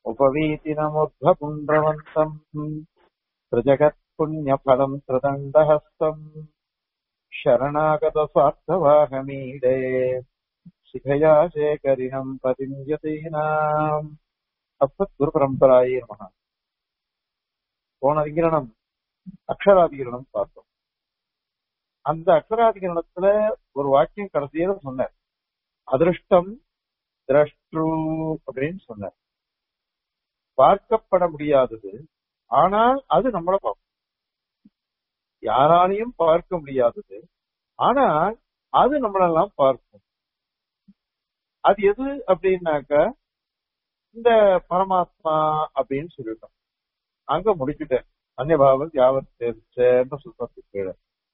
उपवीतिनमुर्ध्वपुण्ड्रवन्तम् प्रजगत्पुण्यफलम् त्रिदण्डहस्तम् शरणागतस्वार्थवाहमीडे शिखया शेखरिणम् பதிஞ்சதீனாம் அஸ்மத் குரு பரம்பராயே நமக போன அதிகரணம் அக்ஷராதிகரணம் பார்த்தோம் அந்த அக்ஷராதிகரணத்துல ஒரு வாக்கியம் கடைசியில சொன்னார் அதிருஷ்டம் திரஷ்டு அப்படின்னு சொன்னார் பார்க்கப்பட முடியாதது ஆனால் அது நம்மள பார்க்கும் யாராலையும் பார்க்க முடியாதது ஆனால் அது நம்மளெல்லாம் பார்க்கும் அது எது அப்படின்னாக்க இந்த பரமாத்மா அப்படின்னு சொல்லிட்டோம் அங்க முடிச்சுட்டேன் அந்நியபாவம் யாவத் சேர்ந்த சுத்தத்துக்கு கீழே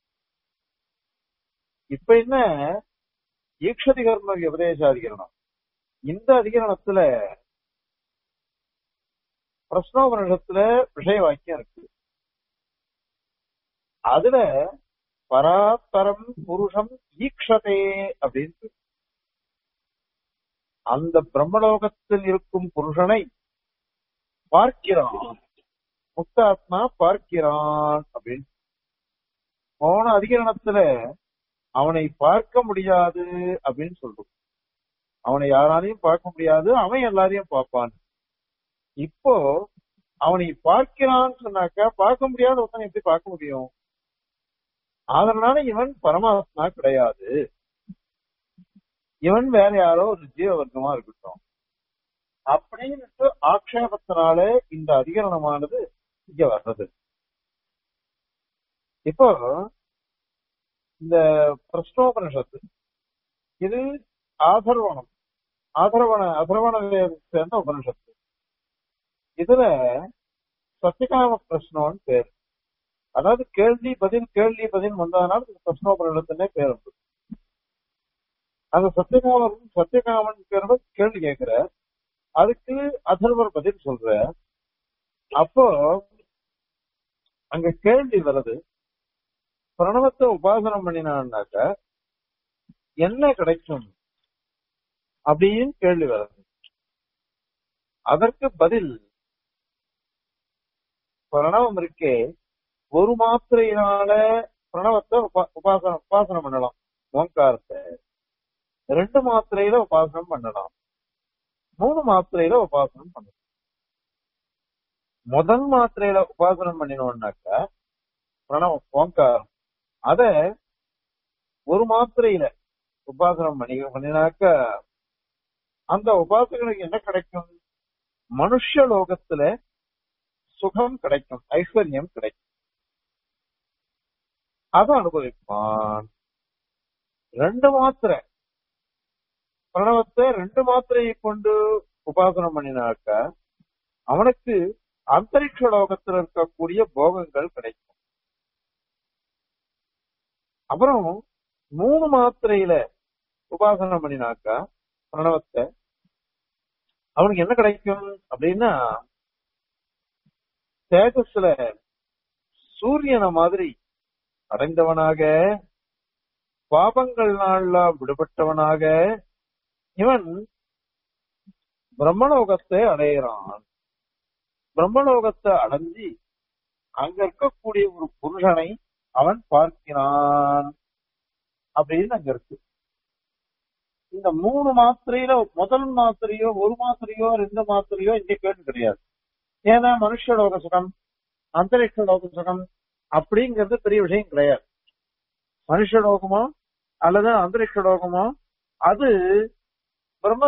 இப்ப என்ன ஈக்ஷதி கர்ம உபதேச அதிகரணம் இந்த அதிகரணத்துல பிரஸ்னோபனிஷத்துல விஷய வாக்கியம் இருக்கு அதுல பராத்தரம் புருஷம் ஈக்ஷதே அப்படின்னு அந்த பிரம்மலோகத்தில் இருக்கும் புருஷனை பார்க்கிறான் முக்தாத்மா பார்க்கிறான் அப்படின்னு போன அதிகரணத்துல அவனை பார்க்க முடியாது அப்படின்னு சொல்றோம் அவனை யாராலையும் பார்க்க முடியாது அவன் எல்லாரையும் பார்ப்பான் இப்போ அவனை பார்க்கிறான்னு சொன்னாக்கா பார்க்க முடியாத ஒருத்தனை எப்படி பார்க்க முடியும் அதனால இவன் பரமாத்மா கிடையாது இவன் வேற யாரோ ஒரு ஜீவவர்க்கமா இருக்கட்டும் அப்படின்னு ஆக்ஷேபத்தினால இந்த அதிகரணமானது இங்க வர்றது இப்போ இந்த பிரஸ்னோபனிஷத்து இது ஆதர்வணம் ஆதரவண அதர்வண சேர்ந்த உபனிஷத்து இதுல சத்தியகாம பிரஸ்னோன்னு பேர் அதாவது கேள்வி பதில் கேள்வி பதில் வந்ததுனால பிரஸ்னோபனிஷத்துனே பேர் உண்டு அந்த சத்தியகாமன் சத்தியகாமன் பேர் கேள்வி கேட்கிற அதுக்கு அதர்வர் பதில் சொல்ற அப்போ அங்க கேள்வி வருது பிரணவத்தை உபாசனம் பண்ணினான்னாக்க என்ன கிடைக்கும் அப்படின்னு கேள்வி வருது அதற்கு பதில் பிரணவம் இருக்கே ஒரு மாத்திரையினால பிரணவத்தை உபாசனம் உபாசனம் பண்ணலாம் ஓங்காரத்தை ரெண்டு மாத்திரையில உபாசனம் பண்ணலாம் மூணு மாத்திரையில உபாசனம் பண்ணலாம் முதல் மாத்திரையில உபாசனம் பண்ணினோம்னாக்க பிரணவம் ஓங்காரம் அத ஒரு மாத்திரையில உபாசனம் பண்ணி பண்ணினாக்க அந்த உபாசகனுக்கு என்ன கிடைக்கும் மனுஷ லோகத்துல சுகம் கிடைக்கும் ஐஸ்வர்யம் கிடைக்கும் அதை அனுபவிப்பான் ரெண்டு மாத்திரை பிரணவத்தை ரெண்டு மாத்திரையை கொண்டு உபாசனம் பண்ணினாக்க அவனுக்கு அந்தரிக்ஷ லோகத்தில் இருக்கக்கூடிய போகங்கள் கிடைக்கும் அப்புறம் மூணு மாத்திரையில உபாசனம் பண்ணினாக்கா பிரணவத்தை அவனுக்கு என்ன கிடைக்கும் அப்படின்னா தேஜஸ்ல சூரியனை மாதிரி அடைந்தவனாக பாபங்கள் நாள்ல விடுபட்டவனாக இவன் பிரம்மலோகத்தை அடையிறான் பிரம்மலோகத்தை அடைஞ்சி அங்க இருக்கக்கூடிய ஒரு புருஷனை அவன் பார்க்கிறான் அப்படின்னு அங்க இருக்கு இந்த மூணு மாத்திரையில முதல் மாத்திரையோ ஒரு மாத்திரையோ ரெண்டு மாத்திரையோ இங்க கேட்டு கிடையாது ஏன்னா மனுஷலோக சுகம் அந்தரிக்ஷ லோக சுகம் அப்படிங்கிறது பெரிய விஷயம் கிடையாது மனுஷலோகமோ அல்லது அந்தரிக்ஷ லோகமோ அது பிரம்ம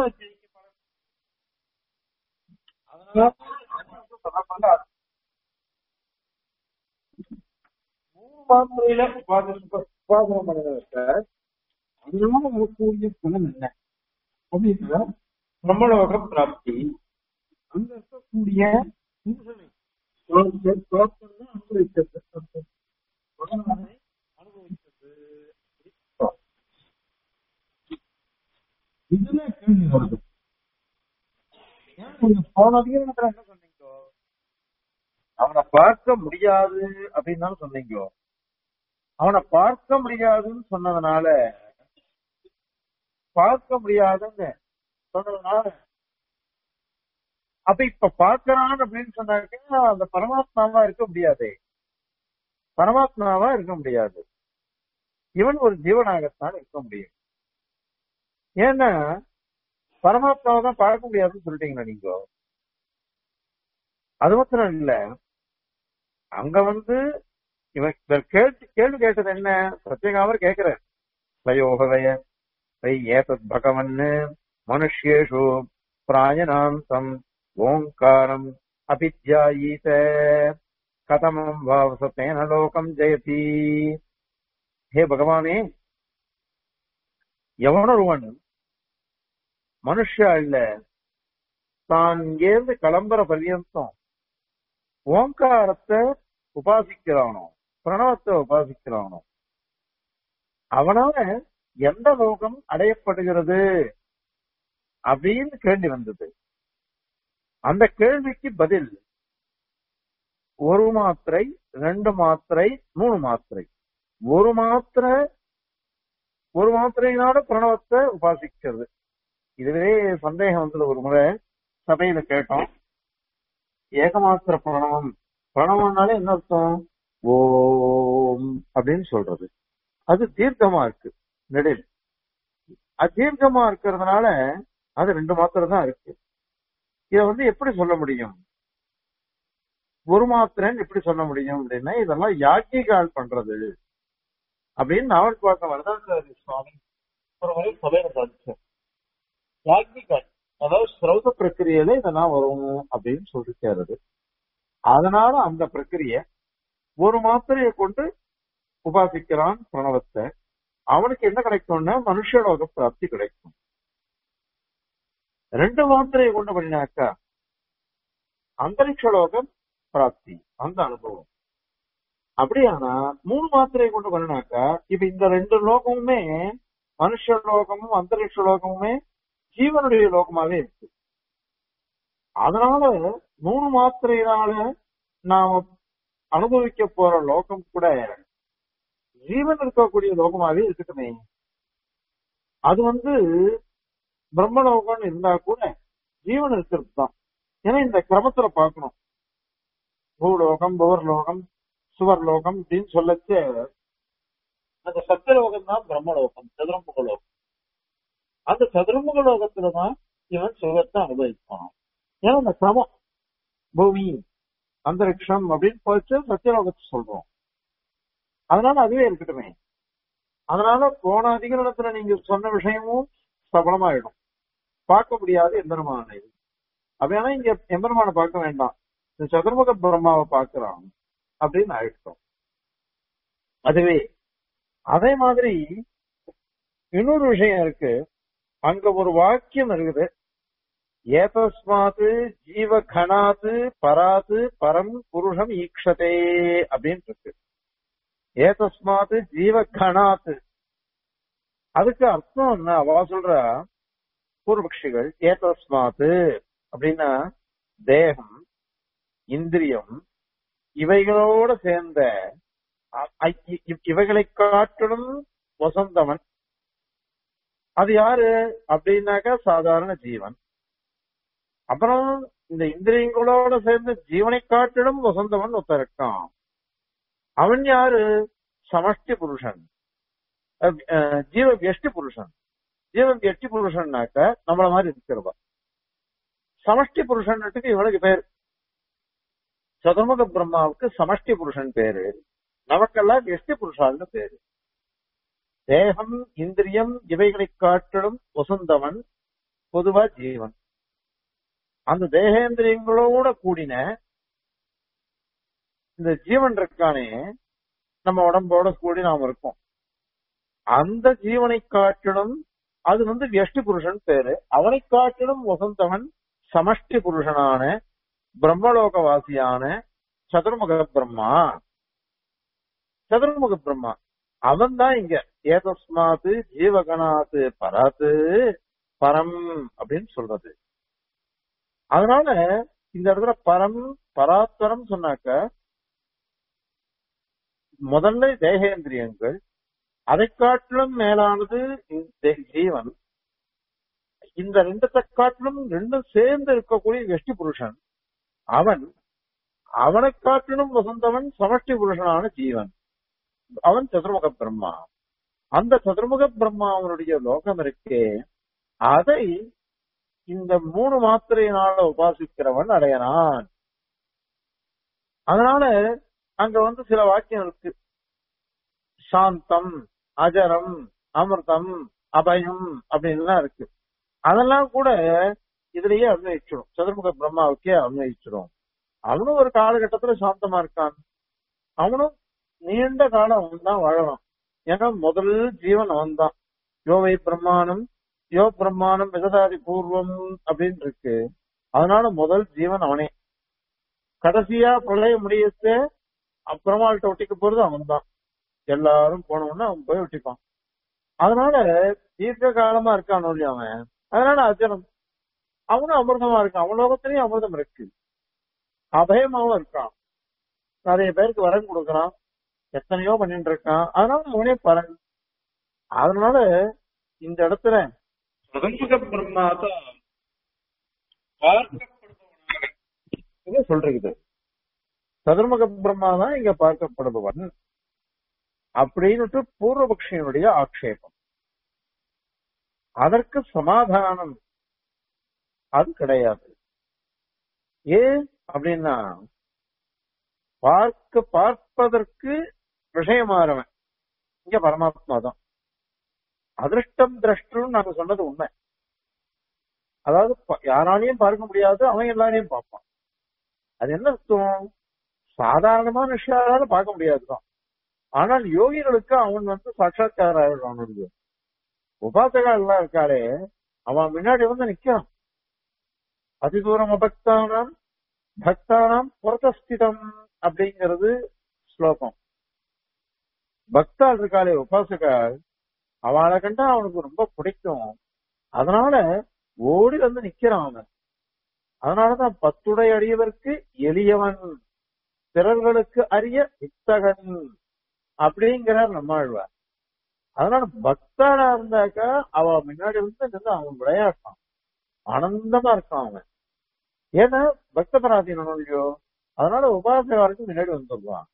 மூணு மாத்திரையில உபாசனம் பண்ணுறதுக்கு அதனால வரக்கூடிய பலன் என்ன அப்படின்னா பிரம்மலோக பிராப்தி அங்க இருக்கக்கூடிய புருஷனை அனுபவிக்கிறது அனுபவிக்கிறது இதுல கேள்வி வருது ஏன் நீங்க போன அதிகாரத்துல என்ன சொன்னீங்க அவனை பார்க்க முடியாது அப்படின்னு தானே சொன்னீங்க அவனை பார்க்க முடியாதுன்னு சொன்னதுனால பார்க்க முடியாதுன்னு சொன்னதுனால அப்ப இப்ப பார்க்கறான் அப்படின்னு சொன்னாக்க அந்த பரமாத்மாவா இருக்க முடியாது பரமாத்மாவா இருக்க முடியாது இவன் ஒரு ஜீவனாகத்தான் இருக்க முடியும் ஏன்னா பரமாத்மாவை தான் பார்க்க முடியாதுன்னு சொல்லிட்டீங்களா நீங்க அது மாத்திரம் இல்ல அங்க வந்து இவன் இவர் கேட்டு கேள்வி கேட்டது என்ன சத்தியகாமர் கேட்கிறார் வயோகவய வை ஏதத் பகவன் மனுஷ்யேஷு பிராயணாந்தம் ஓங்காரம் அபித்யாயீத கதமம் வாவசத்தேன லோகம் ஜெயதி ஹே பகவானே எவனொருவன் மனுஷா இல்ல தான் இங்கேருந்து கிளம்புற பர்யந்தம் ஓங்காரத்தை உபாசிக்கிறானோ பிரணவத்தை உபாசிக்கிறானோ அவனால எந்த லோகம் அடையப்படுகிறது அப்படின்னு கேள்வி வந்தது அந்த கேள்விக்கு பதில் ஒரு மாத்திரை ரெண்டு மாத்திரை மூணு மாத்திரை ஒரு மாத்திரை ஒரு மாத்திரையினால பிரணவத்தை உபாசிக்கிறது இதுவே சந்தேகம் வந்தது ஒரு முறை சபையில கேட்டோம் ஏகமாத்திர பிரணவம் பிரணவம்னாலே என்ன அர்த்தம் ஓம் அப்படின்னு சொல்றது அது தீர்க்கமா இருக்கு நெடில் அது தீர்க்கமா இருக்கிறதுனால அது ரெண்டு மாத்திரை தான் இருக்கு இத வந்து எப்படி சொல்ல முடியும் ஒரு மாத்திரைன்னு எப்படி சொல்ல முடியும் அப்படின்னா இதெல்லாம் யாக்கிகால் பண்றது அப்படின்னு நாவல் பார்க்க வரதாச்சாரி சுவாமி ஒரு முறை சபையில சாதிச்சார் யாக்கிகால் அதாவது ஸ்ரௌத பிரக்கிரியில இதெல்லாம் வரும் அப்படின்னு சொல்லிருக்காரு அதனால அந்த பிரக்கிரிய ஒரு மாத்திரையை கொண்டு உபாசிக்கிறான் பிரணவத்தை அவனுக்கு என்ன கிடைக்கும்னா மனுஷலோக பிராப்தி கிடைக்கும் ரெண்டு மாத்திரையை கொண்டு பண்ணினாக்கா அந்தரிக்ஷலோகம் பிராப்தி அந்த அனுபவம் அப்படியானா மூணு மாத்திரையை கொண்டு பண்ணினாக்கா இப்ப இந்த ரெண்டு லோகமுமே மனுஷ லோகமும் அந்தரிக்ஷ லோகமுமே ஜீவனுடைய லோகமாவே இருக்கு அதனால மூணு மாத்திரையினால நாம அனுபவிக்க போற லோகம் கூட ஜீவன் இருக்கக்கூடிய லோகமாவே இருக்கட்டுமே அது வந்து பிரம்மலோகம் இருந்தா கூட ஜீவன் இருக்கிறது தான் ஏன்னா இந்த கிரமத்துல பார்க்கணும் பூலோகம் புவர்லோகம் சுவர்லோகம் அப்படின்னு சொல்லச்சு அந்த சத்தியலோகம் தான் பிரம்மலோகம் சதுரமுக லோகம் அந்த சதுரமுக லோகத்துலதான் இவன் சுகத்தை அனுபவிப்பான் ஏன்னா அந்த கிரமம் பூமி அந்தரிக்ஷம் அப்படின்னு போச்சு சத்தியலோகத்தை சொல்றோம் அதனால அதுவே இருக்கட்டுமே அதனால போன அதிகரணத்துல நீங்க சொன்ன விஷயமும் சபலமாயிடும் பார்க்க முடியாது எம்பெருமானை அப்படின்னா இங்க எம்பெருமானை பார்க்க வேண்டாம் இந்த சதுர்முக பிரம்மாவை பார்க்கிறான் அப்படின்னு ஆயிட்டோம் அதுவே அதே மாதிரி இன்னொரு விஷயம் இருக்கு அங்க ஒரு வாக்கியம் இருக்குது ஏதஸ்மாத்து ஜீவகணாத்து பராத்து பரம் புருஷம் ஈக்ஷதே அப்படின்னு இருக்கு ஏதஸ்மாத்து ஜீவகணாத்து அதுக்கு அர்த்தம் என்ன அவ சொல்ற பூர்வபக்ஷிகள் ஏதஸ்மாத்து அப்படின்னா தேகம் இந்திரியம் இவைகளோட சேர்ந்த அ- ஐ- இ- இவைகளை காட்டிலும் வசந்தவன் அது யாரு அப்படின்னாக்கா சாதாரண ஜீவன் அப்புறம் இந்த இந்திரியங்களோட சேர்ந்து ஜீவனை காட்டிலும் வசந்தவன் ஒருத்தன் இருக்கான் அவன் யாரு சமஷ்டி புருஷன் அஹ் அஹ் ஜீவ வியஷ்டி புருஷன் ஜீவ வியஷ்டி புருஷன்னாக்க நம்மள மாதிரி இருக்கிறவா சமஷ்டி புருஷன்னுக்கு இவனுக்கு பேர் சதுர்முக பிரம்மாவுக்கு சமஷ்டி புருஷன் பேரு நமக்கெல்லாம் வியஷ்டி புருஷான்னு பேரு தேகம் இந்திரியம் இவைகளை காட்டிலும் வசந்தவன் பொதுவா ஜீவன் அந்த தேகேந்திரியங்களோட கூடின இந்த ஜீவன் இருக்கானே நம்ம உடம்போட கூடி நாம் இருக்கோம் அந்த ஜீவனை காட்டிலும் அது வந்து வியஷ்டி புருஷன் பேரு அவனை காட்டிலும் வசந்தவன் சமஷ்டி புருஷனான பிரம்மலோகவாசியான சதுர்முக பிரம்மா சதுர்முக பிரம்மா அவன் தான் இங்க ஏதஸ்மாத்து ஜீவகணாத்து பராத்து பரம் அப்படின்னு சொல்றது அதனால இந்த இடத்துல பரம் பராத்பரம் சொன்னாக்க முதல்ல தேகேந்திரியங்கள் அதை காட்டிலும் மேலானது இந்த ஜீவன் இந்த ரெண்டுத்தை காட்டிலும் ரெண்டும் சேர்ந்து இருக்கக்கூடிய வெஷ்டி புருஷன் அவன் அவனை காட்டிலும் வசந்தவன் சமஷ்டி புருஷனான ஜீவன் அவன் சதுர்முக பிரம்மா அந்த சதுர்முக பிரம்மா அவனுடைய லோகம் இருக்கே அதை இந்த மூணு மாத்திரையினால உபாசிக்கிறவன் அடையறான் அதனால அங்க வந்து சில வாக்கியம் இருக்கு சாந்தம் அஜரம் அமிர்தம் அபயம் அப்படின்லாம் இருக்கு அதெல்லாம் கூட இதுலயே அன்வயிச்சிடும் சதுர்முக பிரம்மாவுக்கே அன்வயிச்சிடும் அவனும் ஒரு காலகட்டத்துல சாந்தமா இருக்கான் அவனும் நீண்ட காலம் அவன் தான் வாழலாம் ஏன்னா முதல் ஜீவன் அவன் தான் யோவை பிரம்மாணம் யோ பிரம்மாணம் விததாதி பூர்வம் அப்படின்னு இருக்கு அதனால முதல் ஜீவன் அவனே கடைசியா பிரளய முடியத்த அப்புறமாள்கிட்ட ஒட்டிக்க போறது அவன் தான் எல்லாரும் போனவொடனே அவன் போய் ஒட்டிப்பான் அதனால தீர்க்க காலமா இருக்கான் ஒழிய அவன் அதனால அஜனம் அவனும் அமிர்தமா இருக்கான் அவன் லோகத்திலயும் அமிர்தம் இருக்கு அபயமாவும் இருக்கான் நிறைய பேருக்கு வரம் கொடுக்கறான் எத்தனையோ பண்ணிட்டு இருக்கான் அதனால அவனே பலன் அதனால இந்த இடத்துல சதுர்முக பிரம்மா தான் பார்க்கப்படுபவனாக சொல்றது சதுர்முக பிரம்மா தான் இங்க பார்க்கப்படுபவன் அப்படின்னுட்டு பூர்வபக்ஷியனுடைய ஆக்ஷேபம் அதற்கு சமாதானம் அது கிடையாது ஏன் அப்படின்னா பார்க்க பார்ப்பதற்கு விஷயமாறவன் இங்க பரமாத்மா தான் அதிருஷ்டம் திரஷ்டம் நாங்க சொன்னது உண்மை அதாவது ப- யாராலையும் பார்க்க முடியாது அவன் எல்லாரையும் பார்ப்பான் அது என்ன அர்த்தம் சாதாரணமான விஷயால பார்க்க முடியாதுதான் ஆனால் யோகிகளுக்கு அவன் வந்து சாட்சாத்கார அவனுடைய உபாசகா எல்லாம் இருக்காளே அவன் முன்னாடி வந்து நிக்கிறான் அதிதூரம் அபக்தானாம் பக்தானாம் புரதஸ்திதம் அப்படிங்கிறது ஸ்லோகம் பக்தாள் இருக்காளே உபாசகாள் அவளை கண்டா அவனுக்கு ரொம்ப பிடிக்கும் அதனால ஓடி வந்து நிக்கிறான் அவன் அதனாலதான் பத்துடை அடியவர்க்கு எளியவன் பிறர்களுக்கு அரிய வித்தகன் அப்படிங்கிறார் நம்மாழ்வார் அதனால பக்தாளா இருந்தாக்கா அவ முன்னாடி வந்து நின்று அவன் விளையாட்டான் ஆனந்தமா இருக்கான் அவன் ஏன்னா பக்த பராதீனம் இல்லையோ அதனால உபாசகருக்கு முன்னாடி வந்துடுவான்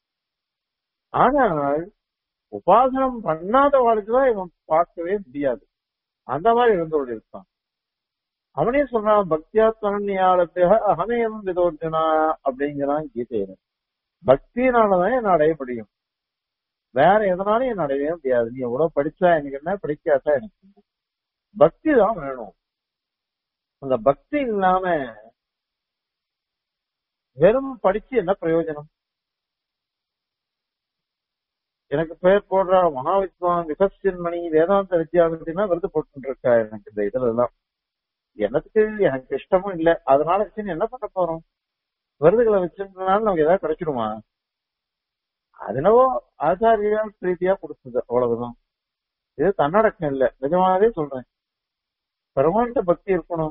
ஆனால் உபாசனம் பண்ணாதவாளுக்கு தான் இவன் பார்க்கவே முடியாது அந்த மாதிரி இருந்து இருக்கான் அவனே சொல்றான் பக்தியாத்மன்யாலத்திய அகமேயம் விதோர்ஜனா அப்படிங்கிறான் கீதையில பக்தியினாலதான் என்ன அடைய முடியும் வேற எதனாலும் என்ன அடையவே முடியாது நீ எவ்வளவு படிச்சா எனக்கு என்ன படிக்காதா எனக்கு என்ன. பக்தி தான் வேணும் அந்த பக்தி இல்லாம வெறும் படிச்சு என்ன பிரயோஜனம் எனக்கு பெயர் போடுற மகாவித்வான் விகசின் மணி வேதாந்த வித்யாபதினா விருது போட்டு இருக்கா எனக்கு இந்த இதுல எல்லாம் என்னத்துக்கு எனக்கு இஷ்டமும் இல்ல அதனால வச்சு என்ன பண்ண போறோம் விருதுகளை வச்சிருந்தனால நமக்கு ஏதாவது கிடைச்சிடுமா அதுனவோ ஆச்சாரியால் பிரீத்தியா கொடுத்தது அவ்வளவுதான் இது தன்னடக்கம் இல்ல நிஜமாவே சொல்றேன் பெருமாண்ட பக்தி இருக்கணும்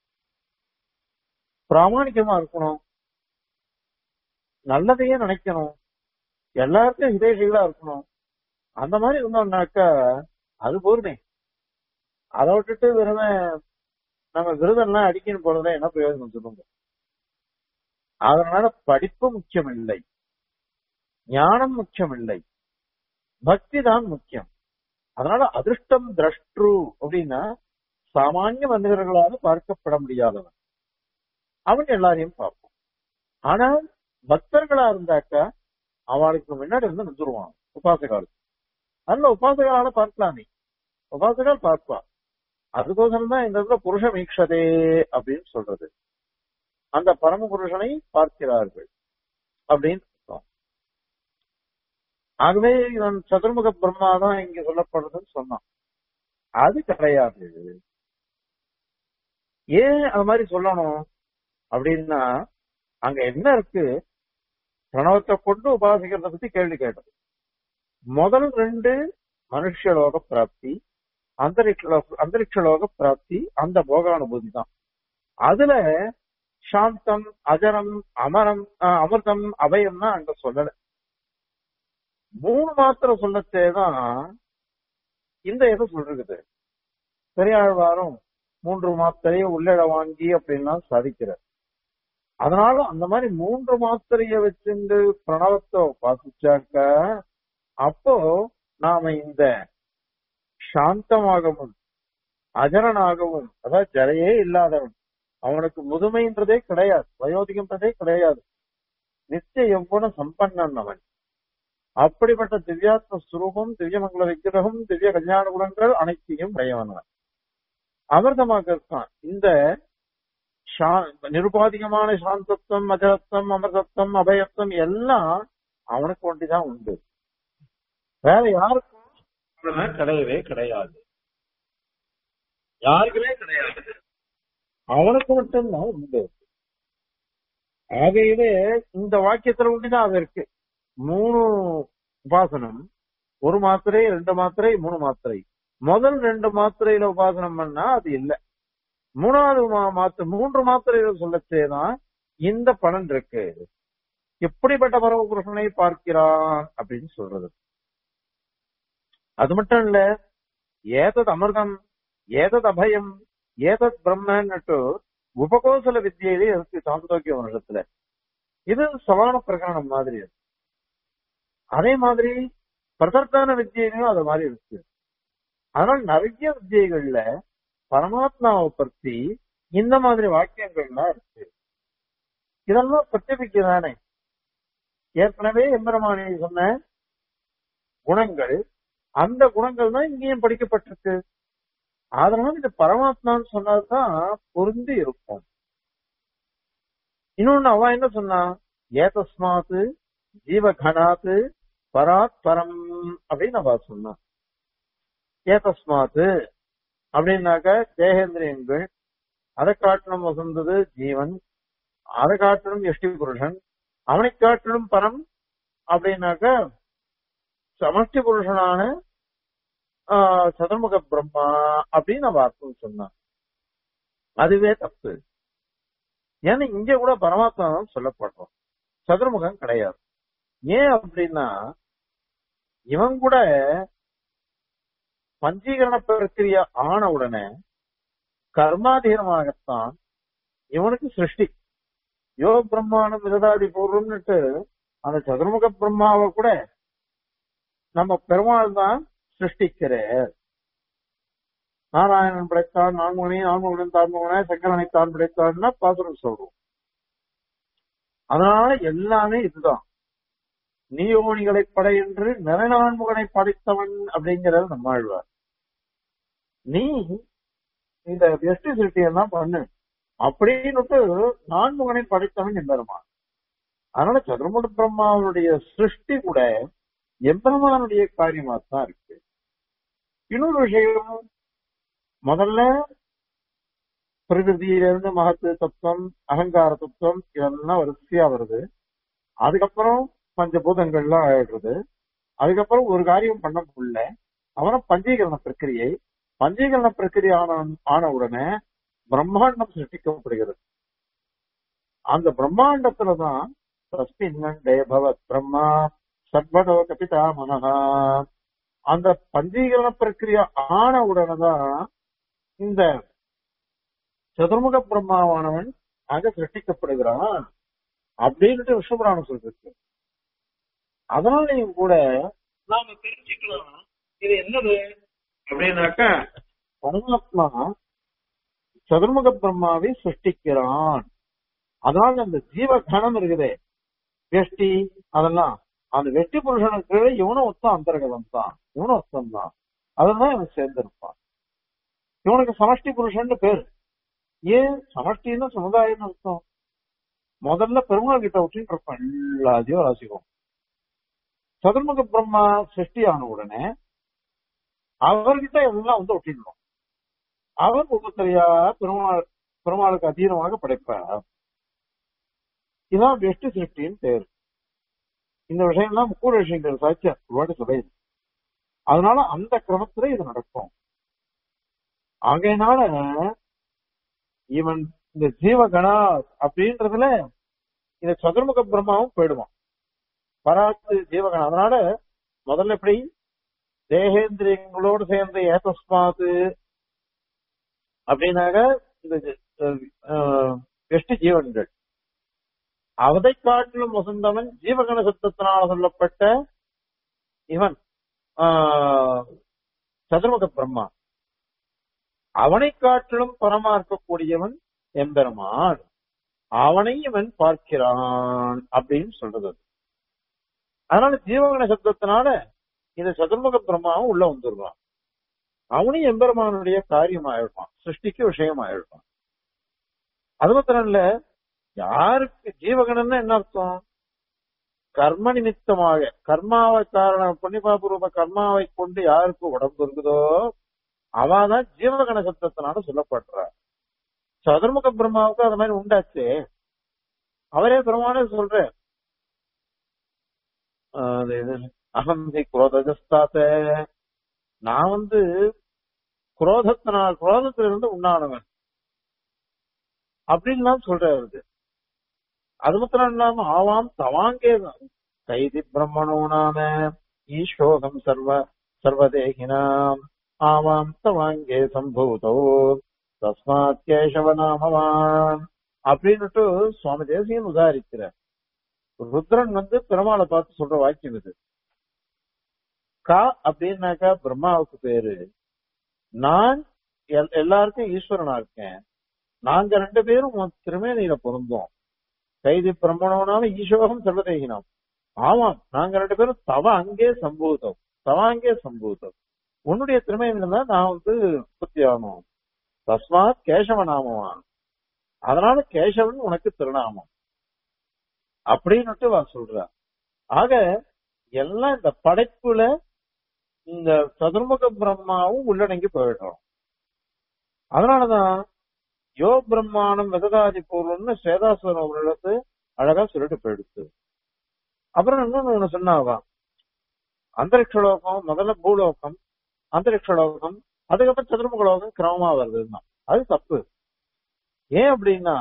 பிராமணிக்கமா இருக்கணும் நல்லதையே நினைக்கணும் எல்லாருக்கும் ஹிதேஷிகளா இருக்கணும் அந்த மாதிரி இருந்தோம்னாக்கா அது போதுமே அதை விட்டுட்டு வெறும் நம்ம விருதெல்லாம் அடிக்கணும் போறதுல என்ன பிரயோஜனம் சொல்லுங்க அதனால படிப்பு முக்கியம் இல்லை ஞானம் முக்கியம் இல்லை பக்தி தான் முக்கியம் அதனால அதிர்ஷ்டம் திரஷ்டு அப்படின்னா சாமானிய மனிதர்களால பார்க்கப்பட முடியாதவன் அவன் எல்லாரையும் பார்ப்பான் ஆனால் பக்தர்களா இருந்தாக்கா அவளுக்கு முன்னாடி வந்து நின்றுருவான் உபாசகாலுக்கு அதனால உபாசகரால பார்க்கலாமே உபாசகால் பார்ப்பா அதுக்கோசரம் தான் இந்த இடத்துல புருஷ மீக்ஷதே அப்படின்னு சொல்றது அந்த பரம புருஷனை பார்க்கிறார்கள் அப்படின்னு அர்த்தம். ஆகவே இவன் சதுர்முக பிரம்மா தான் இங்க சொல்லப்படுறதுன்னு சொன்னான் அது கிடையாது ஏன் அது மாதிரி சொல்லணும் அப்படின்னா அங்க என்ன இருக்கு பிரணவத்தை கொண்டு உபாசிக்கிறத பத்தி கேள்வி கேட்டது முதல் ரெண்டு மனுஷலோக பிராப்தி அந்தரிக்ஷ அந்தரிக்ஷலோக பிராப்தி அந்த போகானுபூதி தான் அதுல சாந்தம் அஜரம் அமரம் ஆஹ், அமிர்தம் அபயம்னா அங்க சொல்லல மூணு மாத்திரம் சொல்லத்தேதான் இந்த இதை சொல்றது பெரியாழ்வாரும் மூன்று மாத்திரையை உள்ளிட வாங்கி அப்படின்லாம் சாதிக்கிறார் அதனால அந்த மாதிரி மூன்று மாத்திரைய வச்சிருந்து பிரணவத்தை வாசிச்சாக்க அப்போ நாம இந்த சாந்தமாகவும் அஜரனாகவும் அதாவது ஜரையே இல்லாதவன் அவனுக்கு முதுமைன்றதே கிடையாது வயோதிகன்றதே கிடையாது நித்திய எவ்வளவு சம்பன்னன் அவன் அப்படிப்பட்ட திவ்யாத்ம ஸ்வரூபம் திவ்யமங்கல விக்கிரகம் திவ்ய கல்யாண குணங்கள் அனைத்தையும் உடையவன் அமிர்தமாக இருக்கான் இந்த சா- நிருபாதிகமான சாந்தத்துவம் அஜரத்துவம் அமிர்தத்துவம் அபயத்துவம் எல்லாம் அவனுக்கு ஒண்டிதான் உண்டு வேற யாருக்கும் இதெல்லாம் கிடையவே கிடையாது யாருக்குமே கிடையாது அவனுக்கு மட்டும்தான் உண்டு ஆகையவே இந்த வாக்கியத்துல உண்டுதான் அது இருக்கு மூணு உபாசனம் ஒரு மாத்திரை ரெண்டு மாத்திரை மூணு மாத்திரை முதல் ரெண்டு மாத்திரையில உபாசனம் பண்ணா அது இல்ல மூணாவது மா- மாத்திரை மூன்று மாத்திரையில சொல்லச்சேதான் இந்த பலன் இருக்கு எப்படிப்பட்ட பரமபுருஷனை பார்க்கிறான் அப்படின்னு சொல்றது அது மட்டும் இல்ல ஏதத் அமிர்தம் ஏதத் அபயம் ஏதத் பிரம்மன்னுட்டு உபகோசல வித்தியிலே இருக்கு சாந்தோக்கிய வருஷத்துல இது சவான பிரகரணம் மாதிரி இருக்கு அதே மாதிரி பிரதர்த்தான வித்தியிலையும் அது மாதிரி இருக்கு அதனால நிறைய வித்தியைகள்ல பரமாத்மாவை பற்றி இந்த மாதிரி வாக்கியங்கள்லாம் இருக்கு இதெல்லாம் பிரத்யபிக்கிறானே ஏற்கனவே எம்பெருமானி சொன்ன குணங்கள் அந்த குணங்கள் தான் இங்கேயும் படிக்கப்பட்டிருக்கு அதனால இது பரமாத்மான்னு சொன்னதுதான் பொருந்தி இருக்கும் இன்னொன்னு அவ என்ன சொன்னா ஏதஸ்மாத்து ஜீவகணாத்து பராத் பரம் அப்படின்னு அவ சொன்னா ஏதஸ்மாத்து அப்படின்னாக்க தேகேந்திரியங்கள் அதை காட்டணும் வசந்தது ஜீவன் அதை காட்டணும் எஷ்டி புருஷன் அவனை காட்டணும் பரம் அப்படின்னாக்க சமஷ்டி புருஷனான ஆஹ், சதுர்முக பிரம்மா அப்படின்னு அவ அர்த்தம் சொன்னான் அதுவே தப்பு ஏன்னா இங்க கூட பரமாத்மா தான் சொல்லப்படுறோம் சதுர்முகம் கிடையாது ஏன் அப்படின்னா இவன் கூட பஞ்சீகரண பிரக்கிரியா ஆன உடனே கர்மாதீனமாகத்தான் இவனுக்கு சிருஷ்டி யோ பிரம்மாணம் விததாதி பூர்வம்னுட்டு அந்த சதுர்முக பிரம்மாவை கூட நம்ம பெருமாள் தான் சிருஷ்டிக்கிறார் நாராயணன் படைத்தான் நான்முகனே நான்முகனன் தான்முகனே சங்கரனை தான் படைத்தான்னா பாசுரம் சொல்றோம் அதனால எல்லாமே இதுதான் நீயோனிகளை படை என்று நிறநான்முகனை படைத்தவன் அப்படிங்கிறது நம்மாழ்வார் நீ இந்த வெஸ்ட் சிருஷ்டி எல்லாம் பண்ணு அப்படின்னுட்டு நான்முகனை படைத்தவன் எம்பெருமான் அதனால சதுர்முக பிரம்மாவுடைய சிருஷ்டி கூட எம்பெருமானுடைய காரியமா தான் இருக்கு இன்னொரு விஷயம் முதல்ல பிரகிருதியிலிருந்து மகத்து தத்துவம் அகங்கார தத்துவம் இதெல்லாம் வரிசையா வருது அதுக்கப்புறம் பஞ்சபூதங்கள்லாம் ஆயிடுறது அதுக்கப்புறம் ஒரு காரியம் பண்ண முடியல அவன பஞ்சீகரண பிரக்கிரியை பஞ்சீகரண பிரக்கிரியை ஆன ஆன உடனே பிரம்மாண்டம் சிருஷ்டிக்கப்படுகிறது அந்த பிரம்மாண்டத்துலதான் தஸ்மின்னண்டே பவத் பிரம்மா சர்வதோ கபிதா மனஹா அந்த பஞ்சீகரண பிரக்கிரியா ஆன உடனேதான் இந்த சதுர்முக பிரம்மாவானவன் அங்க சிருஷ்டிக்கப்படுகிறான் அப்படின்ட்டு விஷ்ணுபுராணம் சொல்லிருக்கு அதனாலையும் கூட நாம தெரிஞ்சுக்கலாம் இது என்னது அப்படின்னாக்கா பரமாத்மா சதுர்முக பிரம்மாவை சிருஷ்டிக்கிறான் அதனால அந்த ஜீவ கணம் இருக்குதே வெஷ்டி அதெல்லாம் அந்த வெட்டி புருஷனுக்கு இவனும் ஒத்தம் அந்தர்கதம் தான் இவனும் ஒத்தம் தான் அதெல்லாம் இவன் சேர்ந்திருப்பான் இவனுக்கு சமஷ்டி புருஷன் பேரு ஏன் சமஷ்டின்னா சமுதாயம்னு அர்த்தம் முதல்ல பெருமாள் கிட்ட விட்டுட்டு இருப்பான் எல்லாத்தையும் ராசிக்கும் சதுர்முக பிரம்மா சிருஷ்டி ஆன உடனே அவர்கிட்ட எல்லாம் வந்து ஒட்டிடணும் அவர் ஒவ்வொருத்தரையா பெருமாள் பெருமாளுக்கு அதீனமாக படைப்பார் இதான் வெஷ்டி சிருஷ்டின்னு பேர் இந்த விஷயம்லாம் முக்கூட விஷயங்கள் சாட்சியம் ஒருவாட்டி சொல்லியது அதனால அந்த கிரமத்துல இது நடக்கும் ஆகையினால இவன் இந்த ஜீவகணா அப்படின்றதுல இந்த சதுர்முக பிரம்மாவும் போயிடுவான் பராத்து ஜீவகணா அதனால முதல்ல எப்படி தேகேந்திரியங்களோடு சேர்ந்த ஏதஸ்மாத்து அப்படின்னாக்க இந்த அஹ், எட்டு ஜீவன்கள் அவதை காட்டிலும் வசந்தவன் ஜீவகண சத்தத்தினால் சொல்லப்பட்ட இவன் ஆஹ், சதுர்முக பிரம்மா அவனை காட்டிலும் பரமா இருக்கக்கூடியவன் எம்பெருமான் அவனை இவன் பார்க்கிறான் அப்படின்னு சொல்றது அது. அதனால ஜீவகண சப்தத்தினால இந்த சதுர்முக பிரம்மாவும் உள்ள வந்துடுறான் அவனும் எம்பெருமானுடைய காரியம் ஆயிடுவான் சிருஷ்டிக்கு விஷயம் ஆயிடுவான் அது மாத்திரம் இல்ல யாருக்கு ஜீவகணன்னா என்ன அர்த்தம் கர்ம நிமித்தமாக கர்மாவை காரணம் புண்ணியபாபூர்வ கர்மாவை கொண்டு யாருக்கு உடம்பு இருக்குதோ அவதான் ஜீவகண சப்தத்தினால சொல்லப்படுறார் சதுர்முக பிரம்மாவுக்கு அது மாதிரி உண்டாச்சு அவரே பிரமாணே சொல்ற அது இது, அகம் ஹி குரோதஜஸ்தாத்த நான் வந்து குரோதத்தினால் குரோதத்திலிருந்து உண்டானவன் அப்படின்னு சொல்றாரு அது அது மாத்திரம் இல்லாம ஆவாம் தவாங்கே கைதி பிரம்மணோ நாம ஈஸ்வோகம் சர்வ சர்வதேகினாம் ஆவாம் தவாங்கே சம்பூதோ தஸ்மாத் கேசவ நாமவான் அப்படின்னுட்டு சுவாமி தேசியன் உதாரிக்கிறார் ருத்ரன் வந்து பெருமாளை பார்த்து சொல்ற வாக்கியம் இது கா அப்படின்னாக்கா பிரம்மாவுக்கு பேரு நான் எல்- எல்லாருக்கும் ஈஸ்வரனா இருக்கேன் நாங்க ரெண்டு பேரும் உன் திருமேனியில பொருந்தோம் கைதி பிரம்மணோனாம ஈஸ்வரம் சர்வதேகினாம் ஆமாம் நாங்க ரெண்டு பேரும் தவ அங்கே சம்பூதம் தவ அங்கே சம்பூதம் உன்னுடைய திருமேனில தான் நான் வந்து உற்பத்தி ஆகணும் தஸ்மாத் கேசவ நாமவான் அதனால கேசவன் உனக்கு திருநாமம் அப்படின்னுட்டு வா சொல்ற ஆக எல்லாம் இந்த படைப்புல இந்த சதுர்முக பிரம்மாவும் உள்ளடங்கி போயிடுறோம் அதனாலதான் யோ பிரம்மாணம் வெததாதி பூர்வம்னு சேதாசுவரம் அவர்களுக்கு அழகா சொல்லிட்டு போயிடுச்சு அப்புறம் இன்னொன்னு ஒண்ணு சொன்னாவாம் அந்தரிக்ஷலோகம் முதல்ல பூலோகம் அந்தரிக்ஷலோகம் அதுக்கப்புறம் சதுர்முக லோகம் கிரமமா வருதுன்னா அது தப்பு ஏன் அப்படின்னா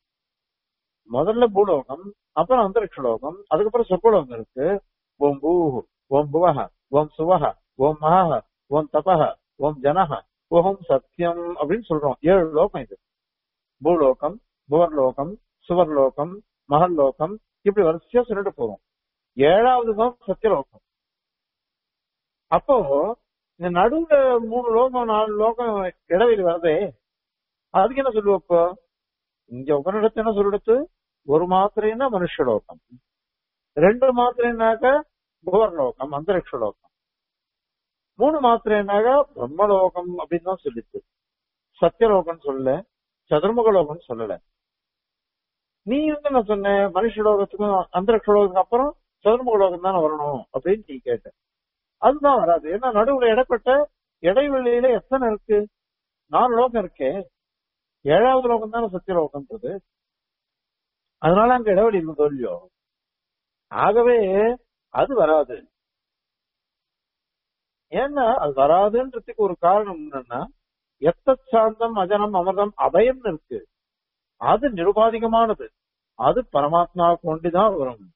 முதல்ல பூலோகம் அப்புறம் அந்தரிக்ஷலோகம் அதுக்கப்புறம் சொர்க்கலோகம் இருக்கு ஓம் பூ ஓம் புவஹ ஓம் சுவஹ ஓம் மகஹ ஓம் தபஹ ஓம் ஜனஹ ஓம் சத்தியம் அப்படின்னு சொல்றோம் ஏழு லோகம் இது பூலோகம் புவர்லோகம் சுவர்லோகம் மகல்லோகம் இப்படி வரிசையா சொல்லிட்டு போறோம் ஏழாவது தான் சத்தியலோகம் அப்போ இந்த நடுவுல மூணு லோகம் நாலு லோகம் இடைவெளி வருதே அதுக்கு என்ன சொல்லுவோம் இப்போ இங்க உபனிடத்து என்ன சொல்லிடுத்து ஒரு மாத்திரைன்னா மனுஷலோகம் ரெண்டு மாத்திரைனாக்க புவர்லோகம் அந்தரிக்ஷலோகம் மூணு மாத்திரைனாக்க பிரம்மலோகம் அப்படின்னு தான் சொல்லிச்சு சத்தியலோகம் சொல்லல சதுர்முகலோகம் சொல்லல நீ வந்து என்ன சொன்ன மனுஷலோகத்துக்கும் அந்தரிக்ஷலோகத்துக்கு அப்புறம் சதுர்முகலோகம் தானே வரணும் அப்படின்னு நீ கேட்ட அதுதான் வராது ஏன்னா நடுவுல இடப்பட்ட இடைவெளியில எத்தனை இருக்கு நாலு லோகம் இருக்கே ஏழாவது லோகம் தானே சத்தியலோகம்ன்றது அதனால அங்க இடைவெளி இருந்ததோ இல்லையோ ஆகவே அது வராது ஏன்னா அது வராதுன்றதுக்கு ஒரு காரணம் என்னன்னா எத்த சாந்தம் அஜனம் அமர்தம் அபயம் இருக்கு அது நிருபாதிகமானது அது பரமாத்மா கொண்டுதான் வரும்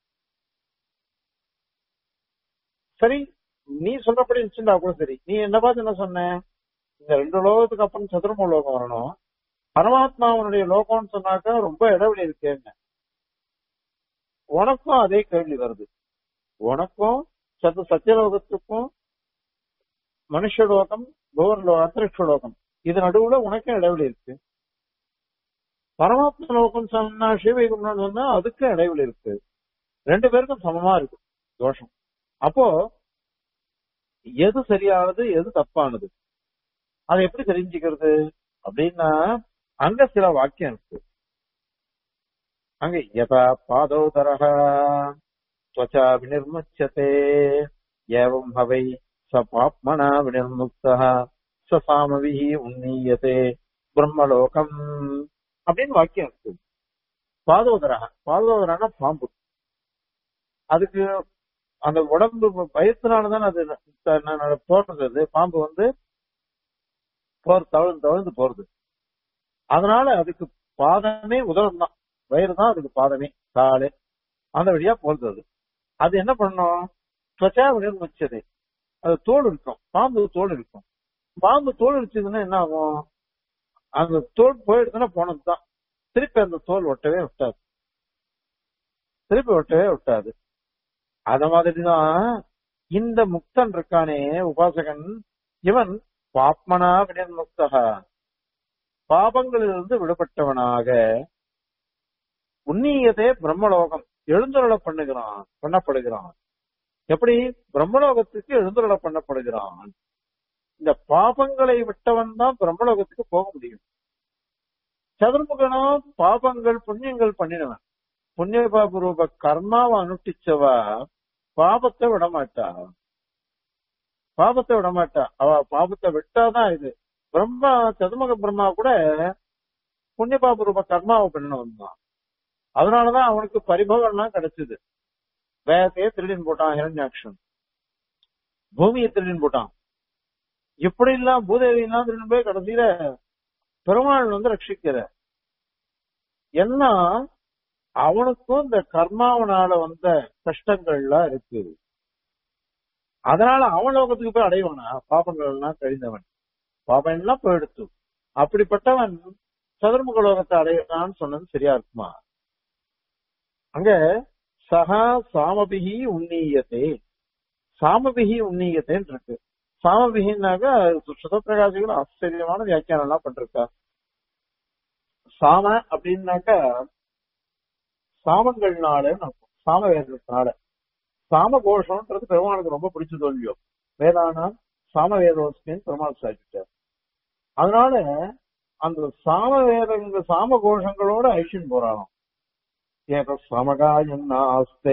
சரி நீ சொல்றபடி இருந்துச்சுன்னா கூட சரி நீ என்ன பார்த்து என்ன சொன்ன இந்த ரெண்டு லோகத்துக்கு அப்புறம் சதுர்ம லோகம் வரணும் பரமாத்மாவனுடைய லோகம்னு சொன்னாக்கா ரொம்ப இடைவெளி இருக்கேன்னு உனக்கும் அதே கேள்வி வருது உனக்கும் சத்து சத்தியலோகத்துக்கும் மனுஷலோகம் புவர்லோகம் அந்தரிக்ஷ லோகம் இது நடுவுல உனக்கும் இடைவெளி இருக்கு பரமாத்மா லோகம் சொன்னா சிவகும்னு சொன்னா அதுக்கும் இடைவெளி இருக்கு ரெண்டு பேருக்கும் சமமா இருக்கு தோஷம் அப்போ எது சரியானது எது தப்பானது அதை எப்படி தெரிஞ்சுக்கிறது அப்படின்னா அங்க சில வாக்கியம் இருக்கு அங்க யதா பாதோதரக त्वचा विनिर्मुच्यते एवं हवै स पाप्मना विनिर्मुक्तः स सामविः उन्नीयते பிரம்மலோகம் அப்படின்னு வாக்கியம் இருக்கு பாதோதரக பாதோதரனா பாம்பு அதுக்கு அந்த உடம்பு பயத்தினாலதான் அது த- ந- ந- போறது அது பாம்பு வந்து போர் தவழ்ந்து தவழ்ந்து போறது அதனால அதுக்கு பாதமே உதரம் தான் வயிறு தான் அதுக்கு பாதமே காலு அந்த வழியா போறது அது அது என்ன பண்ணும் துவச்சா விடல் வச்சது அது தோல் இருக்கும் பாம்பு தோல் இருக்கும் பாம்பு தோல் இருச்சதுன்னா என்ன ஆகும் அந்த தோல் போயிடுச்சுன்னா போனதுதான் திருப்பி அந்த தோல் ஒட்டவே விட்டாது திருப்பி ஒட்டவே விட்டாது அத மாதிரிதான் இந்த முக்தன் இருக்கானே உபாசகன் இவன் பாப்மனா விடன் முக்தகா பாபங்களிலிருந்து விடுபட்டவனாக உன்னியதே பிரம்மலோகம் எழுந்துருள பண்ணுகிறான் பண்ணப்படுகிறான் எப்படி பிரம்மலோகத்துக்கு எழுந்துருள பண்ணப்படுகிறான் இந்த பாபங்களை விட்டவன் தான் பிரம்மலோகத்துக்கு போக முடியும் சதுர்முகனோ பாபங்கள் புண்ணியங்கள் பண்ணினவன் புண்ணிய பாப ரூப கர்மாவை அனுஷ்டிச்சவ பாபத்தை விடமாட்டா பாபத்தை விடமாட்டா அவ பாபத்தை விட்டாதான் இது பிரம்மா சதுர்முக பிரம்மா கூட புண்ணிய பாப ரூப கர்மாவை பண்ணினவன் தான் அதனாலதான் அவனுக்கு பரிபவம்லாம் கிடைச்சது வேகத்தையே திருடின்னு போட்டான் ஹிரண்யாக்ஷன் பூமியை திருடின்னு போட்டான் இப்படி எல்லாம் பூதேவி எல்லாம் திருடின்னு போய் கடைசியில பெருமாள் வந்து ரட்சிக்கிற என்ன அவனுக்கும் இந்த கர்மாவனால வந்த கஷ்டங்கள்லாம் இருக்கு அதனால அவன் லோகத்துக்கு போய் அடைவானா பாபங்கள் எல்லாம் கழிந்தவன் பாபம் எல்லாம் போயிடுத்து அப்படிப்பட்டவன் சதுர்முக லோகத்தை அடையலான்னு சொன்னது சரியா இருக்குமா அங்க சகா சாமபிகி உன்னீயத்தே சாமபிகி உன்னீயத்தேன்னு இருக்கு சாமபிகின்னாக்க சுதப்பிரகாசிகள் ஆச்சரியமான வியாக்கியானம் எல்லாம் பண்றா சாம அப்படின்னாக்க சாமங்கள்னால சாம வேதத்தினால சாம கோஷம்ன்றது பெருமானுக்கு ரொம்ப பிடிச்ச தோல்வியோ வேதானா சாம வேதோஸ்மின்னு பெருமாள் சாதிச்சிட்டார் அதனால அந்த சாம வேதங்க சாம கோஷங்களோட ஐஷன் போறாராம் ஏக சமகாயம் நாஸ்தே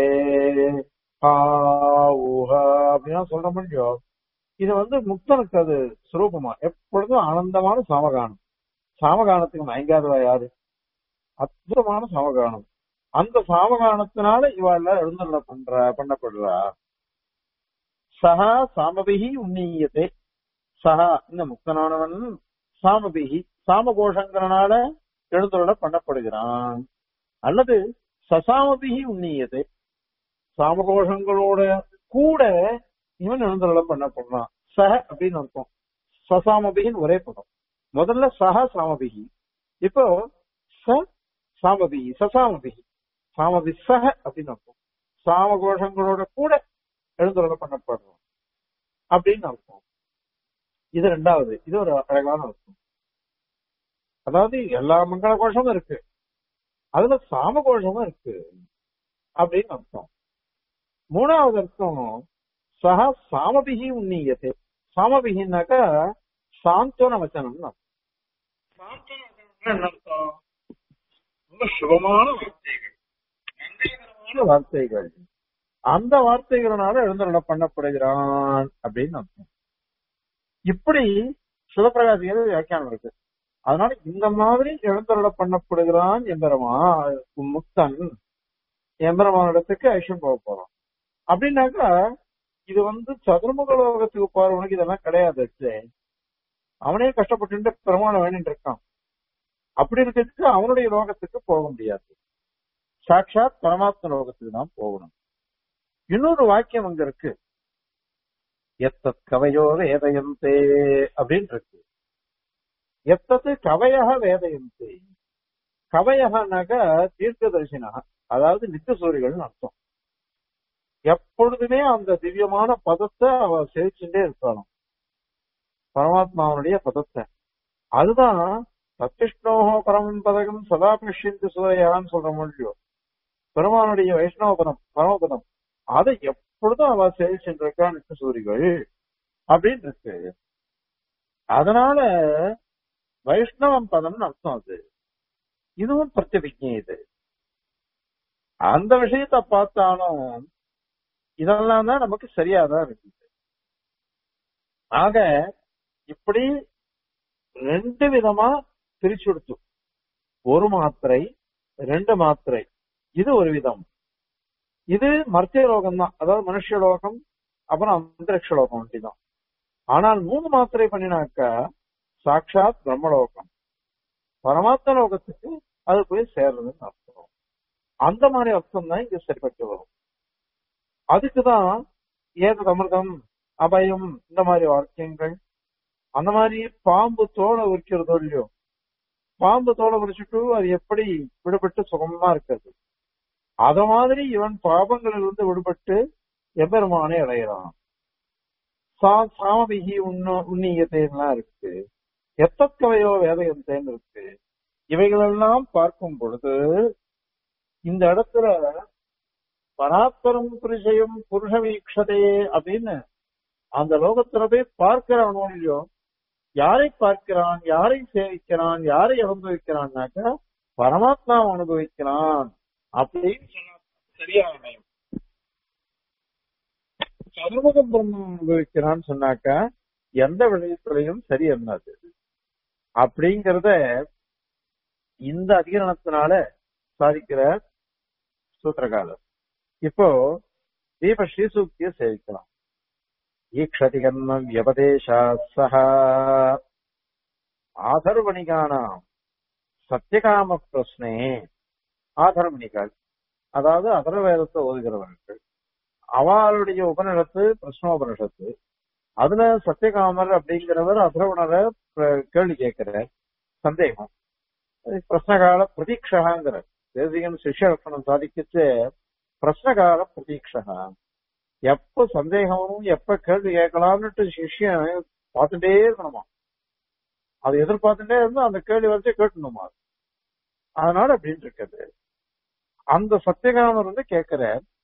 அப்படின்னா சொல்ற முடியும் இது வந்து முக்தனுக்கு அது சுரூபமா எப்பொழுதும் ஆனந்தமான சாமகானம் சாமகானத்துக்கு மயங்காதவா யாரு அற்புதமான சாமகானம் அந்த சாமகானத்தினால இவ எல்லாம் எழுந்துள்ள பண்ற பண்ணப்படுறா சகா சாமபிகி உன்னீயத்தை சகா இந்த முக்தனானவன் சாமபிகி சாம கோஷங்களால எழுந்துள்ள பண்ணப்படுகிறான் அல்லது சசாமபிகி உன்னீயத்தை சாமகோஷங்களோட கூட இவன் எழுந்துள்ளம் பண்ணப்படுறான் சஹ அப்படின்னு அர்த்தம் சசாமபிகின்னு ஒரே பதம் முதல்ல சஹ சாமபிகி இப்போ ச சாமபிகி சசாமபிகி சாமபி சஹ அப்படின்னு அர்த்தம் சாமகோஷங்களோட கூட எழுந்துள்ள பண்ணப்படுறோம் அப்படின்னு அர்த்தம் இது ரெண்டாவது இது ஒரு அழகான அர்த்தம் அதாவது எல்லா மங்கள கோஷமும் இருக்கு அதுல சாம கோஷமும் இருக்கு அப்படின்னு அர்த்தம் மூணாவது அர்த்தம் சக சாமபிகி உன்னீயத்தை சாமபிகின்னாக்கா சாந்தோன வச்சனம் என்ன அர்த்தம் ரொம்ப சுபமான வார்த்தைகள் மங்களகரமான வார்த்தைகள் அந்த வார்த்தைகளினால எழுந்தருள பண்ணப்படுகிறான் அப்படின்னு அர்த்தம் இப்படி சிவபிரகாசிகள் வியாக்கியானம் இருக்கு அதனால இந்த மாதிரி எழுந்தருள பண்ணப்படுகிறான் எம்பெருமா முக்தன் எம்பெருமானிடத்துக்கு ஐஷம் போக போறோம் அப்படின்னாக்கா இது வந்து சதுர்முக லோகத்துக்கு போறவனுக்கு இதெல்லாம் கிடையாது அவனே கஷ்டப்பட்டு பெருமானம் வேணிட்டு இருக்கான் அப்படி இருக்கிறதுக்கு அவனுடைய லோகத்துக்கு போக முடியாது சாட்சாத் பரமாத்ம லோகத்துக்கு தான் போகணும் இன்னொரு வாக்கியம் அங்க இருக்கு எத்தத் கவையோ வேதயந்தே அப்படின்னு இருக்கு எத்தத்து கவையக வேதயந்தே கவையகனாக்க தீர்க்கதரிசினா அதாவது நித்தியசூரிகள் அர்த்தம் எப்பொழுதுமே அந்த திவ்யமான பதத்தை அவ சேவிச்சுட்டே இருக்கலாம் பரமாத்மாவனுடைய பதத்தை அதுதான் சத்திஷ்ணோகோ பரமன் பதகம் சதா பிஷிந்து சூரையான்னு சொல்ற முடியும் பெருமானுடைய வைஷ்ணவ பதம் பரமபதம் அதை எப்பொழுதும் அவ சேவிச்சுட்டு இருக்கா நித்தியசூரிகள் அப்படின்னு இருக்கு அதனால வைஷ்ணவம் பதம்னு அர்த்தம் அது இதுவும் பிரத்யபிஜை இது அந்த விஷயத்த பார்த்தாலும் இதெல்லாம் தான் நமக்கு சரியாதான் இருக்குது ஆக இப்படி ரெண்டு விதமா பிரிச்சு கொடுத்து ஒரு மாத்திரை ரெண்டு மாத்திரை இது ஒரு விதம் இது மர்த்திய லோகம் தான் அதாவது மனுஷ லோகம் அப்புறம் அந்தரிக்ஷ லோகம் ஒன்றிதான் ஆனால் மூணு மாத்திரை பண்ணினாக்கா சாட்சாத் பிரம்மலோகம் பரமாத்ம லோகத்துக்கு அது போய் சேர்றதுன்னு அர்த்தம் அந்த மாதிரி அர்த்தம் தான் இங்க சரிப்பட்டு வரும் அதுக்குதான் ஏது அமிர்தம் அபயம் இந்த மாதிரி வாக்கியங்கள் அந்த மாதிரி பாம்பு தோலை உரிக்கிறதோ இல்லையோ பாம்பு தோலை உரிச்சுட்டு அது எப்படி விடுபட்டு சுகமா இருக்கிறது அத மாதிரி இவன் பாபங்களிலிருந்து விடுபட்டு எம்பெருமானை அடையிறான் சா சாமபிகி உண்ண உண்ணியத்தைலாம் இருக்கு எத்தக்கவையோ வேதயந்தேன்னு இருக்கு இவைகளெல்லாம் பார்க்கும் பொழுது இந்த இடத்துல பராத்பரம் புருஷயம் புருஷ வீக்ஷதே அப்படின்னு அந்த லோகத்துல போய் பார்க்கிறவனோ இல்லையோ யாரை பார்க்கிறான் யாரை சேவிக்கிறான் யாரை அனுபவிக்கிறான்னாக்க பரமாத்மா அனுபவிக்கிறான் அப்படின்னு சொன்னா சரியா அமையும் சதுர்முக பிரம்மம் அனுபவிக்கிறான்னு சொன்னாக்க எந்த விடயத்திலையும் சரி என்னது அப்படிங்கறத இந்த அதிகரணத்தினால சாதிக்கிற சூத்திரகாலர் இப்போ தீப ஸ்ரீசூக்திய சேவிக்கலாம் ஈக்ஷதி கர்ம வியபதேசா சக ஆதர்வணிகானாம் சத்தியகாம பிரஸ்னே ஆதர்வணிகள் அதாவது அதர்வேதத்தை ஓதுகிறவர்கள் அவளுடைய உபநிடத்து பிரஸ்னோபனிஷத்து அதுல சத்தியகாமர் அப்படிங்கிறவர் அதர்வணரை கேள்வி கேட்கிறார் சந்தேகம் பிரஸ்னகால பிரதீட்சகாங்கிற தேசிகன் சிஷ்ய லட்சணம் சாதிக்கிச்சு பிரஸ்னகால பிரதீட்சகா எப்ப சந்தேகமும் எப்ப கேள்வி கேட்கலாம்னுட்டு சிஷ்யன் பார்த்துட்டே இருக்கணுமா அதை எதிர்பார்த்துட்டே இருந்து அந்த கேள்வி வச்சு கேட்கணுமா அதனால அப்படின்னு இருக்குது அந்த சத்தியகாமர் வந்து கேட்கிற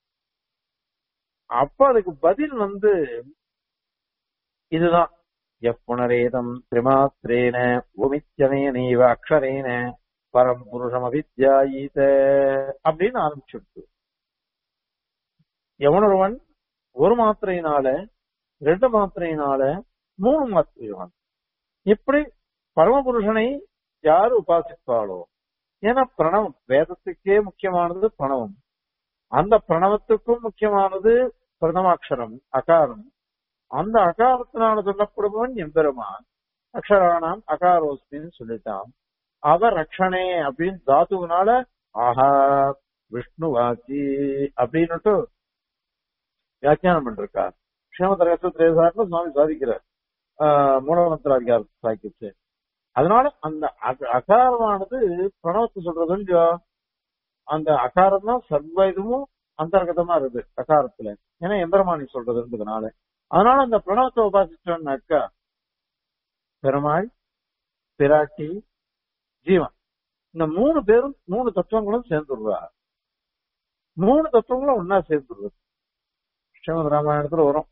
அப்ப அதுக்கு பதில் வந்து இதுதான் எப்புணரேதம் திரிமாத்திரேன உமிச்சனேனீவ அக்ஷரேன பரம் புருஷம் அவித்யாயீத அப்படின்னு ஆரம்பிச்சுடுச்சு எவனொருவன் ஒரு மாத்திரையினால ரெண்டு மாத்திரையினால மூணு மாத்திரையான் இப்படி பரமபுருஷனை யார் உபாசிப்பாளோ ஏன்னா பிரணவம் வேதத்துக்கே முக்கியமானது பிரணவம் அந்த பிரணவத்துக்கும் முக்கியமானது பிரதமாட்சரம் அகாரம் அந்த அகாரத்தினால சொல்லப்படுபவன் எம்பெருமான் அக்ஷரானாம் அகாரோஸ்தின்னு சொல்லிட்டான் அவ ரக்ஷனே அப்படின்னு தாத்துவனால ஆஹா விஷ்ணு வாச்சி அப்படின்னுட்டு வியாக்கியானம் பண்ணிருக்கார் ஸ்ரீமத் ரகசியத்திரேசார்னு சுவாமி சாதிக்கிறார் மூலமந்திராதிகாரத்தை சாதிக்கிச்சு அதனால அந்த அகாரமானது பிரணவத்தை சொல்றது இல்லையோ அந்த அகாரம் தான் சர்வ இதுவும் அந்தர்கதமா இருக்குது அகாரத்துல ஏன்னா எம்பெருமானி சொல்றதுன்றதுனால அதனால அந்த பிரணவத்தை உபாசிச்சோம்னாக்கா பெருமாள் பிராட்டி ஜீவன் இந்த மூணு பேரும் மூணு தத்துவங்களும் சேர்ந்துடுறா மூணு தத்துவங்களும் ஒன்னா சேர்ந்துடுறது ஸ்ரீமத் ராமாயணத்துல வரும்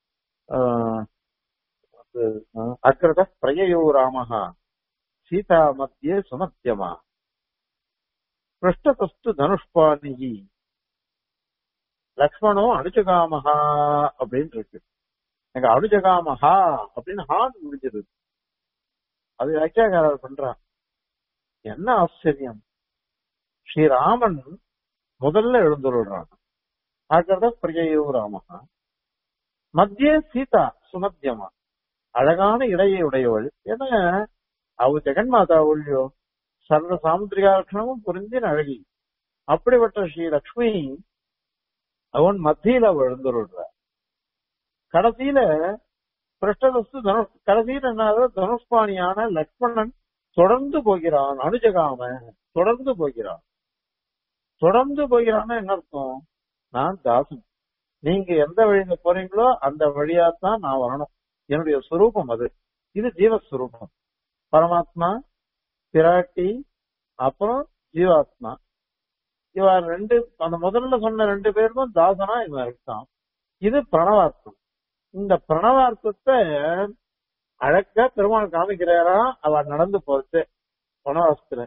அக்கிரத பிரயயோ ராமஹா சீதா மத்தியே சுமத்தியமா பிருஷ்டதஸ்து தனுஷ்பாணிகி லக்ஷ்மணோ அனுஜகாமஹா அப்படின்னு இருக்கு எங்க அனுஜகாமஹா அப்படின்னு ஹான் முடிஞ்சது அது வியாக்கியாகாரர் பண்றான் என்ன ஆச்சரியம் ஸ்ரீராமன் முதல்ல எழுந்துள்ளான் ஆகிறத பிரியோ ராமஹா மத்திய சீதா சுமத்தியமா அழகான இடையை உடையவள் ஏன்னா அவ ஜெகன்மாதா ஒழியோ சர்வ சாமுத்திரிகா லட்சணமும் புரிஞ்சின் அழகி அப்படிப்பட்ட ஸ்ரீ லக்ஷ்மி அவன் மத்தியில விழுந்துடுற கடைசியில பிரஷ்டவஸ்து தனுஷ் கடைசியில என்ன தனுஷ்பாணியான லக்ஷ்மணன் தொடர்ந்து போகிறான் அனுஜகாம தொடர்ந்து போகிறான் தொடர்ந்து போகிறான்னா என்ன அர்த்தம் நான் தாசன் நீங்க எந்த வழியில போறீங்களோ அந்த வழியாத்தான் நான் வரணும் என்னுடைய சுரூபம் அது இது ஜீவஸ்வரூபம் பரமாத்மா பிராட்டி அப்புறம் ஜீவாத்மா இவன் ரெண்டு அந்த முதல்ல சொன்ன ரெண்டு பேருக்கும் தாசனா இவன் இருக்கான் இது பிரணவார்த்தம் இந்த பிரணவார்த்தத்தை அழகா பெருமாள் காமிக்கிறாரா அவ நடந்து போச்சு வனவாசத்துல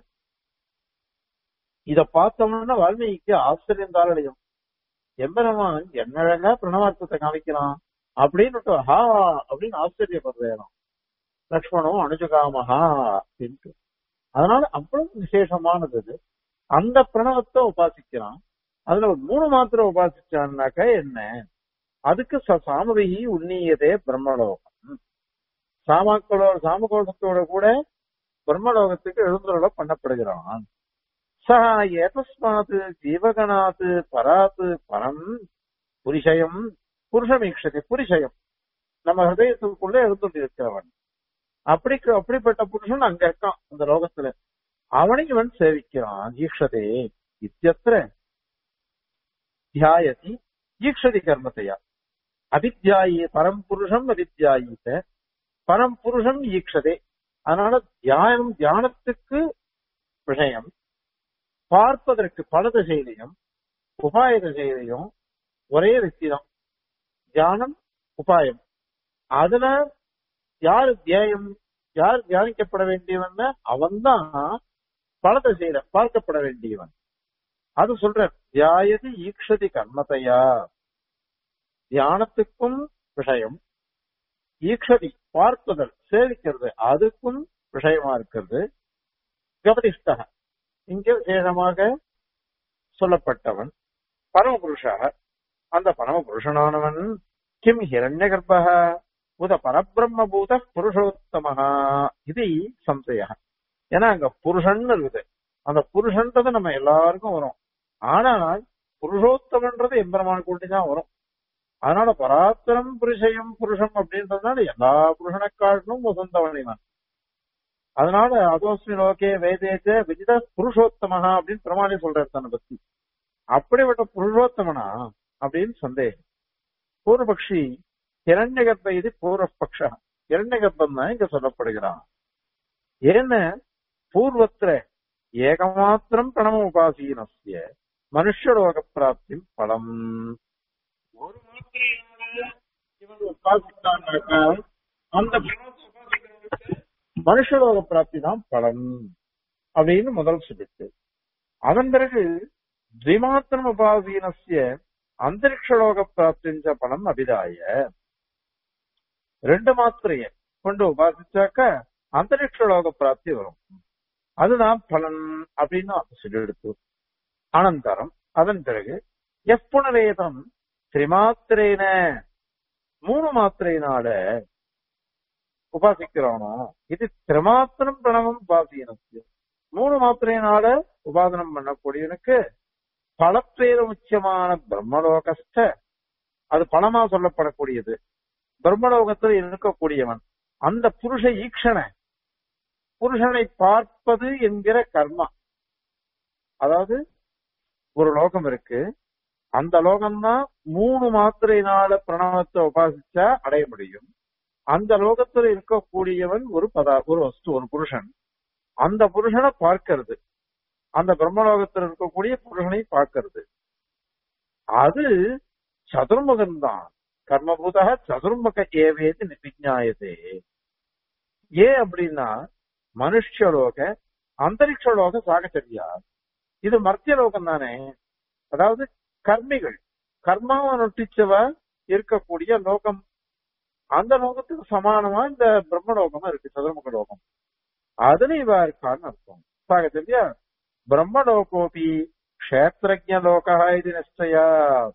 இத பார்த்தோம்னா வால்மீகிக்கு ஆச்சரியம் தாரடையும் எம்பெருமான் என்ன அழகா பிரணவார்த்தத்தை காமிக்கிறான் அப்படின்னு ஹா அப்படின்னு ஆச்சரியப்படுறாராம் லக்ஷ்மணம் அனுஜகாமஹா அப்படின்ட்டு அதனால அவ்வளவு விசேஷமானது இது அந்த பிரணவத்தை உபாசிக்கிறான் அதுல ஒரு மூணு மாத்திரம் உபாசிச்சான்னாக்கா என்ன அதுக்கு சாமதிகி உன்னியதே பிரம்மலோகம் சாமாக்களோட சாமகோஷத்தோட கூட பிரம்மலோகத்துக்கு எழுந்துருள பண்ணப்படுகிறான் சஹ ஏதஸ்மாத் ஜீவகணாத் பராத் பரம் புரிஷயம் புருஷமீக்ஷதி புரிஷயம் நம்ம ஹிருதயத்துக்குள்ள எழுந்துட்டு இருக்கிறவன் அப்படி அப்படிப்பட்ட புருஷன் அங்க இருக்கான் அந்த லோகத்துல அவனை இவன் சேவிக்கிறான் ஈக்ஷதே இத்தியத்திர தியாயதி ஈக்ஷதி கர்மத்தையா அவித்யாயே பரம்புருஷம் அவித்யாயீத பரம்புருஷம் ஈக்ஷதே அதனால தியானம் தியானத்துக்கு விஷயம் பார்ப்பதற்கு பல திசையிலையும் உபாய திசையிலையும் ஒரே വ്യക്തി தான் தியானம் உபாயம் அதுல யாரு தியாயம் யார் தியானிக்கப்பட வேண்டியவன் அவன்தான் பல திசையில பார்க்கப்பட வேண்டியவன் அது சொல்ற தியாயது ஈக்ஷதி கர்மத்தையா தியானத்துக்கும் விஷயம் ஈக்ஷதி பார்ப்பதல் சேவிக்கிறது அதுக்கும் விஷயமா இருக்கிறது கவனிஷ்டக இங்கே விசேஷமாக சொல்லப்பட்டவன் பரமபுருஷாக அந்த பரமபுருஷனானவன் கிம் ஹிரண்ய கர்ப்பக உத பரபிரம்மபூத புருஷோத்தம இது சம்சய ஏன்னா அங்க புருஷன் இருக்குது அந்த புருஷன்றது நம்ம எல்லாருக்கும் வரும் ஆனால் புருஷோத்தமன்றது எம்பெருமான் கூட்டி தான் வரும் அதனால பராத்திரம் புருஷயம் புருஷம் அப்படின்றதுனால எல்லா புருஷனை காட்டிலும் வசந்தவனிவன் அதனால அதோஸ்மி லோகே வேதேச்ச விஜித புருஷோத்தமஹா அப்படின்னு பிரமாணி சொல்றாரு தன்னை பத்தி அப்படிப்பட்ட புருஷோத்தமனா அப்படின்னு சந்தேகம் பூர்வபக்ஷி இரண்ய கர்ப்ப இது பூர்வபக்ஷ இரண்ய கர்ப்பம் தான் இங்க சொல்லப்படுகிறான் ஏன்னு பூர்வத்திர ஏகமாத்திரம் பிரணம உபாசீனஸ்ய மனுஷலோக பிராப்தி பலம் ஒரு மாத்திரையினால இவன் உபாசித்தான்னாக்கா அந்த பிரணவத்தை உபாசிக்கிறவனுக்கு மனுஷலோக பிராப்தி தான் பலன் அப்படின்னு முதல் சொல்லிட்டு அதன் பிறகு திமாத்திரம் உபாசீனஸ்ய அந்தரிக்ஷலோக பிராப்திஞ்ச பலம் அபிதாய ரெண்டு மாத்திரைய கொண்டு உபாசிச்சாக்க அந்தரிக்ஷலோக பிராப்தி வரும் அதுதான் பலன் அப்படின்னு சொல்லி எடுத்து அனந்தரம் அதன் பிறகு எப்புணரேதம் திரிமாத்திரேன மூணு மாத்திரையினால உபாசிக்கிறானோ இது திரிமாத்திரம் பிரணவம் உபாசீனத்து மூணு மாத்திரையினால உபாசனம் பண்ணக்கூடியவனுக்கு பலப்பேர முக்கியமான பிரம்மலோகஸ்த அது பணமா சொல்லப்படக்கூடியது பிரம்மலோகத்தில் இருக்கக்கூடியவன் அந்த புருஷ ஈக்ஷண புருஷனை பார்ப்பது என்கிற கர்மா அதாவது ஒரு லோகம் இருக்கு அந்த லோகம்தான் மூணு மாத்திரையினால பிரணவத்தை உபாசிச்சா அடைய முடியும் அந்த லோகத்துல இருக்கக்கூடியவன் ஒரு பதா ஒரு வஸ்து ஒரு புருஷன் அந்த புருஷனை பார்க்கிறது அந்த பிரம்மலோகத்தில் இருக்கக்கூடிய புருஷனை பார்க்கிறது அது சதுர்முகன் தான் கர்மபூதா சதுர்முக ஏவேது விஜாயதே ஏன் அப்படின்னா மனுஷலோக அந்தரிக்ஷலோக சாகச்சரியா இது மர்த்தியலோகம் தானே அதாவது கர்மிகள் கர்மாவை நொட்டிச்சவ இருக்கக்கூடிய லோகம் அந்த லோகத்துக்கு சமானமா இந்த பிரம்மலோகம் இருக்கு சதுர்முக லோகம் அதுல இவா இருக்கான்னு அர்த்தம் சாகச்சரியா பிரம்மலோகோபி கஷேத்திரஜ லோகா இது நிச்சயா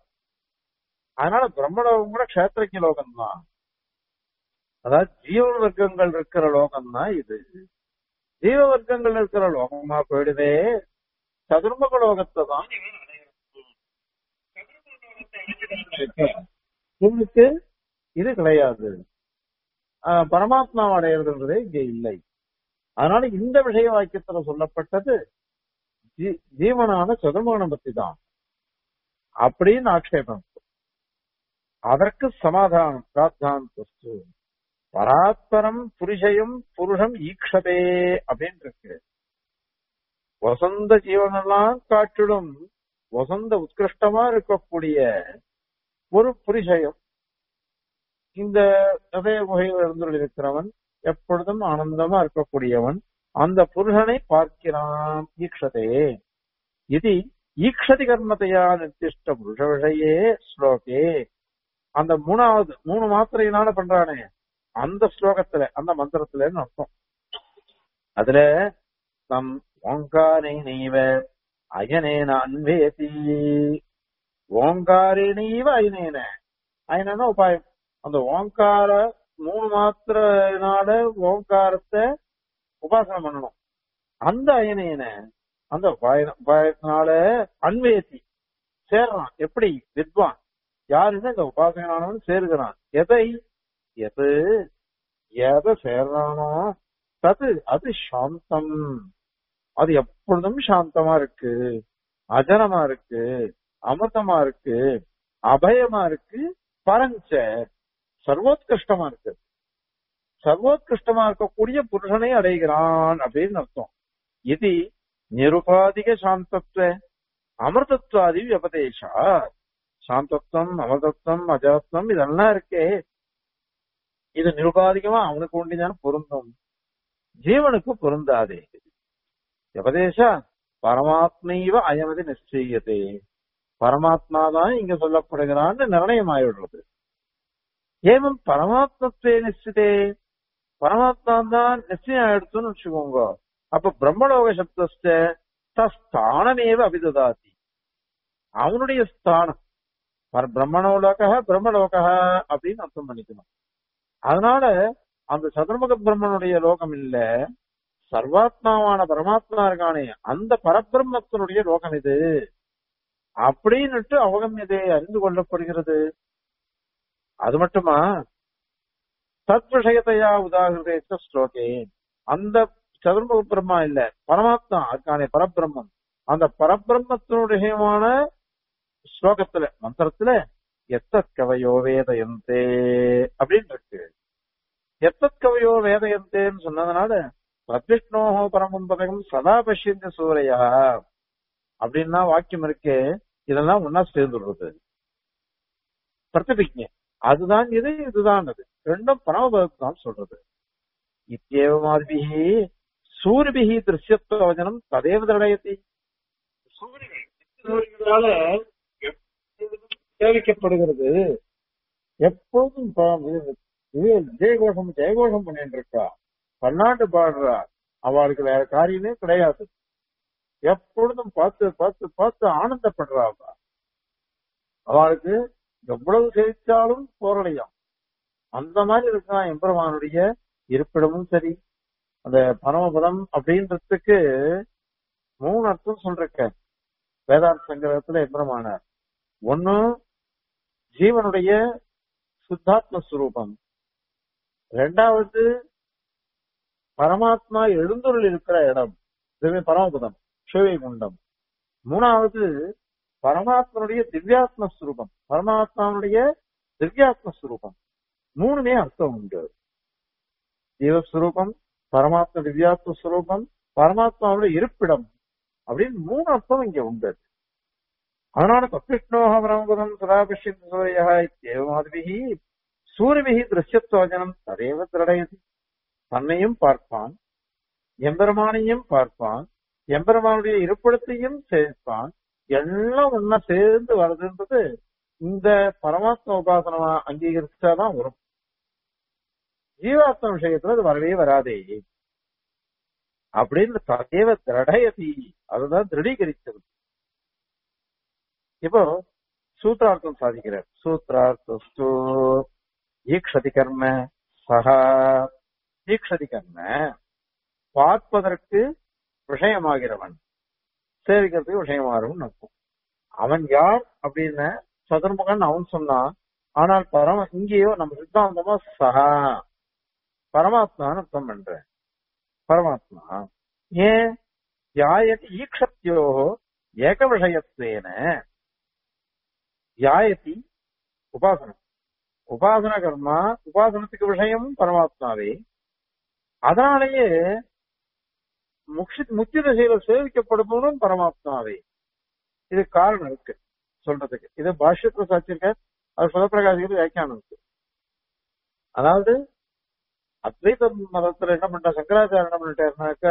அதனால பிரம்மலோகம் கூட கஷேத்திரஜ லோகம் தான் அதாவது ஜீவ வர்க்கங்கள் இருக்கிற லோகம் தான் இது ஜீவ வர்க்கங்கள் இருக்கிற லோகமா போயிடுதே சதுர்முக லோகத்தை தான் இவன் அடையணும். சதுர்முக லோகத்தை அடைஞ்சிட்டான்னாக்க இவனுக்கு இது கிடையாது ஆஹ் பரமாத்மா அடையிறதுன்றதே இங்க இல்லை அதனால இந்த விஷய வாக்கியத்துல சொல்லப்பட்டது ஜீ- ஜீவனான சதுர்மகனம் பத்தி தான் அப்படின்னு ஆக்ஷேபம் அதற்கு சமாதானம் பிரார்த்தாந்தஸ்து பராத்பரம் புருஷயம் புருஷம் ஈக்ஷதே அப்படின்னு இருக்கு வசந்த ஜீவனெல்லாம் காட்டிலும் வசந்த உத்கிருஷ்டமா இருக்கக்கூடிய ஒரு புருஷயம் இந்த அதய குகையில் இருந்து இருக்கிறவன் எப்பொழுதும் ஆனந்தமா இருக்கக்கூடியவன் அந்த புருஷனை பார்க்கிறான் ஈக்ஷதே இது ஈக்ஷதி கர்மத்தையா நிர்திஷ்ட புருஷ விஷயே ஸ்லோகே அந்த மூணாவது மூணு மாத்திரையினால பண்றானே அந்த ஸ்லோகத்துல அந்த மந்திரத்துலன்னு அர்த்தம் அதுல தம் ஓங்காரை நெய்வ அயனேன அன்வேதி ஓங்காரே நெய்வ அயனேன அயனா உபாயம் அந்த ஓங்கார மூணு மாத்திரனால ஓங்காரத்தை உபாசனம் பண்ணணும் அந்த அயனேன அந்த உபாய- உபாயத்தினால அன்வேதி சேர்றான் எப்படி வித்வான் யாருன்னு இந்த உபாசகனானவன் சேருகிறான் எதை எது எதை சேர்றானோ தது அது சாந்தம் அது எப்பொழுதும் சாந்தமா இருக்கு அஜனமா இருக்கு அமிர்தமா இருக்கு அபயமா இருக்கு பரஞ்ச சர்வோத்கிருஷ்டமா இருக்கு சர்வோத்கிருஷ்டமா இருக்கக்கூடிய புருஷனை அடைகிறான் அப்படின்னு அர்த்தம் இது நிருபாதிக சாந்தத்துவ அமிர்தத்வாதி வியபதேஷா சாந்தத்துவம் அமிர்தத்துவம் அஜாத்வம் இதெல்லாம் இருக்கே இது நிருபாதிகமா அவனுக்கு ஒண்டிதான பொருந்தும் ஜீவனுக்கு பொருந்தாதே வியபதேஷ பரமாத்மைவ அயமதி நிச்சயத்தே பரமாத்மா தான் இங்க சொல்லப்படுகிறான்னு நிர்ணயம் ஆயிடுறது ஏவம் பரமாத்மத்வே நிச்சிதே பரமாத்மா தான் நிச்சயம் ஆயிடுச்சுன்னு வச்சுக்கோங்க அப்ப பிரம்மலோக சப்தஸ்த ஸ்தானமேவ அபிததாதி அவனுடைய ஸ்தானம் பர- பிரம்மணோலோக பிரம்மலோக அப்படின்னு அர்த்தம் பண்ணிக்கணும் அதனால அந்த சதுர்முக பிரம்மனுடைய லோகம் இல்ல சர்வாத்மாவான பரமாத்மா இருக்கானே அந்த பரபிரம்மத்தினுடைய லோகம் இது அப்படின்னுட்டு அவகமியதை அறிந்து கொள்ளப்படுகிறது அது மட்டுமா தத் விஷயத்தையா உதாகிருதேச்ச ஸ்லோகே அந்த சதுர்முக பிரம்மா இல்ல பரமாத்மா அதுக்கான பரபிரம்மம் அந்த பரபிரம்மத்தினுடையமான ஸ்லோகத்துல மந்திரத்துல எத்தத் கவையோ வேதயந்தே அப்படின்னு இருக்கு எத்தத் கவையோ வேதயந்தேன்னு சொன்னதுனால பிரத்விஷ்ணோஹோ பரமம் பதகம் சதா பஷ்யந்த சூரையா அப்படின்னா வாக்கியம் இருக்கே இதெல்லாம் ஒன்னா சேர்ந்துடுறது பிரதிபிக்ஞை அதுதான் இது இதுதான் அது ரெண்டும் பரமபதத்தை தான் சொல்றது இத்தியேவமாதிபிகி சூரியபிகி திருஷ்யத்துவஜனம் ததேவ தடயத்தி சூரியனால எப்பொழுதும் சேவிக்கப்படுகிறது எப்போதும் ப- இது- இது ஜெயகோஷம் ஜெயகோஷம் பண்ணிட்டு இருக்கா பன்னாட்டு பாடுறா அவளுக்கு வேற காரியமே கிடையாது எப்பொழுதும் பார்த்து பார்த்து பார்த்து ஆனந்தப்படுறா அவ அவளுக்கு எவ்வளவு சேவிச்சாலும் போரடையும் அந்த மாதிரி இருக்கான் எம்பெருமானுடைய இருப்பிடமும் சரி அந்த பரமபதம் அப்படின்றதுக்கு மூணு அர்த்தம் சொல்றக்க வேதாந்த சங்கரத்துல எம்பெருமானார் ஒண்ணு ஜீவனுடைய சுத்தாத்ம ஸ்வரூபம் ரெண்டாவது பரமாத்மா எழுந்துருள் இருக்கிற இடம் இதுவே பரமபதம் சிவை குண்டம் மூணாவது பரமாத்மனுடைய திவ்யாத்ம ஸ்வரூபம் பரமாத்மாவுடைய திவ்யாத்ம ஸ்வரூபம் மூணுமே அர்த்தம் உண்டு ஜீவஸ்வரூபம் பரமாத்ம திவ்யாத்ம ஸ்வரூபம் பரமாத்மாவுடைய இருப்பிடம் அப்படின்னு மூணு அர்த்தம் இங்க உண்டு அதனால கப்பிஷ்ணோக பரமபதம் சதாபிஷின் சூரியா இத்தியேவமாதிபிகி சூரியபிகி திருஷ்யத்வஜனம் ததேவ திரடயதி தன்னையும் பார்ப்பான் எம்பெருமானையும் பார்ப்பான் எம்பெருமானுடைய இருப்பிடத்தையும் சேர்ப்பான் எல்லாம் ஒன்னா சேர்ந்து வருதுன்றது இந்த பரமாத்ம உபாசனமா அங்கீகரிச்சாதான் வரும் ஜீவாத்ம விஷயத்துல அது வரவே வராதே அப்படின்னு ததேவ திரடயதி அதுதான் திருடீகரிச்சது இப்போ சூத்ரார்த்தம் சாதிக்கிறார் சூத்ரார்த்தஸ்து ஈக்ஷதி கர்ம சகா ஈக்ஷதி கர்ம பார்ப்பதற்கு விஷயமாகிறவன் சேவிக்கிறதுக்கு விஷயமாகிறவன் அர்த்தம் அவன் யார் அப்படின்னு சதுர்முகன் அவன் சொன்னான் ஆனால் பரம இங்கேயோ நம்ம சித்தாந்தமா சகா பரமாத்மான்னு அர்த்தம் பண்றேன் பரமாத்மா ஏன் யாயதி ஈக்ஷத்யோ ஏக விஷயத்வேன யாயதி உபாசனம் உபாசன கர்மா உபாசனத்துக்கு விஷயம் பரமாத்மாவே அதனாலேயே முக்ஷி முக்தி திசையில சேவிக்கப்படுபவனும் பரமாத்மாவே இது காரணம் இருக்கு சொல்றதுக்கு இது பாஷ்யத்துல சாச்சிருக்க அது சுதப்பிரகாசிக்கு வியாக்கியானம் இருக்கு அதாவது அத்வைத மதத்துல என்ன பண்ற சங்கராச்சாரம் என்ன பண்ணிட்டாருனாக்கா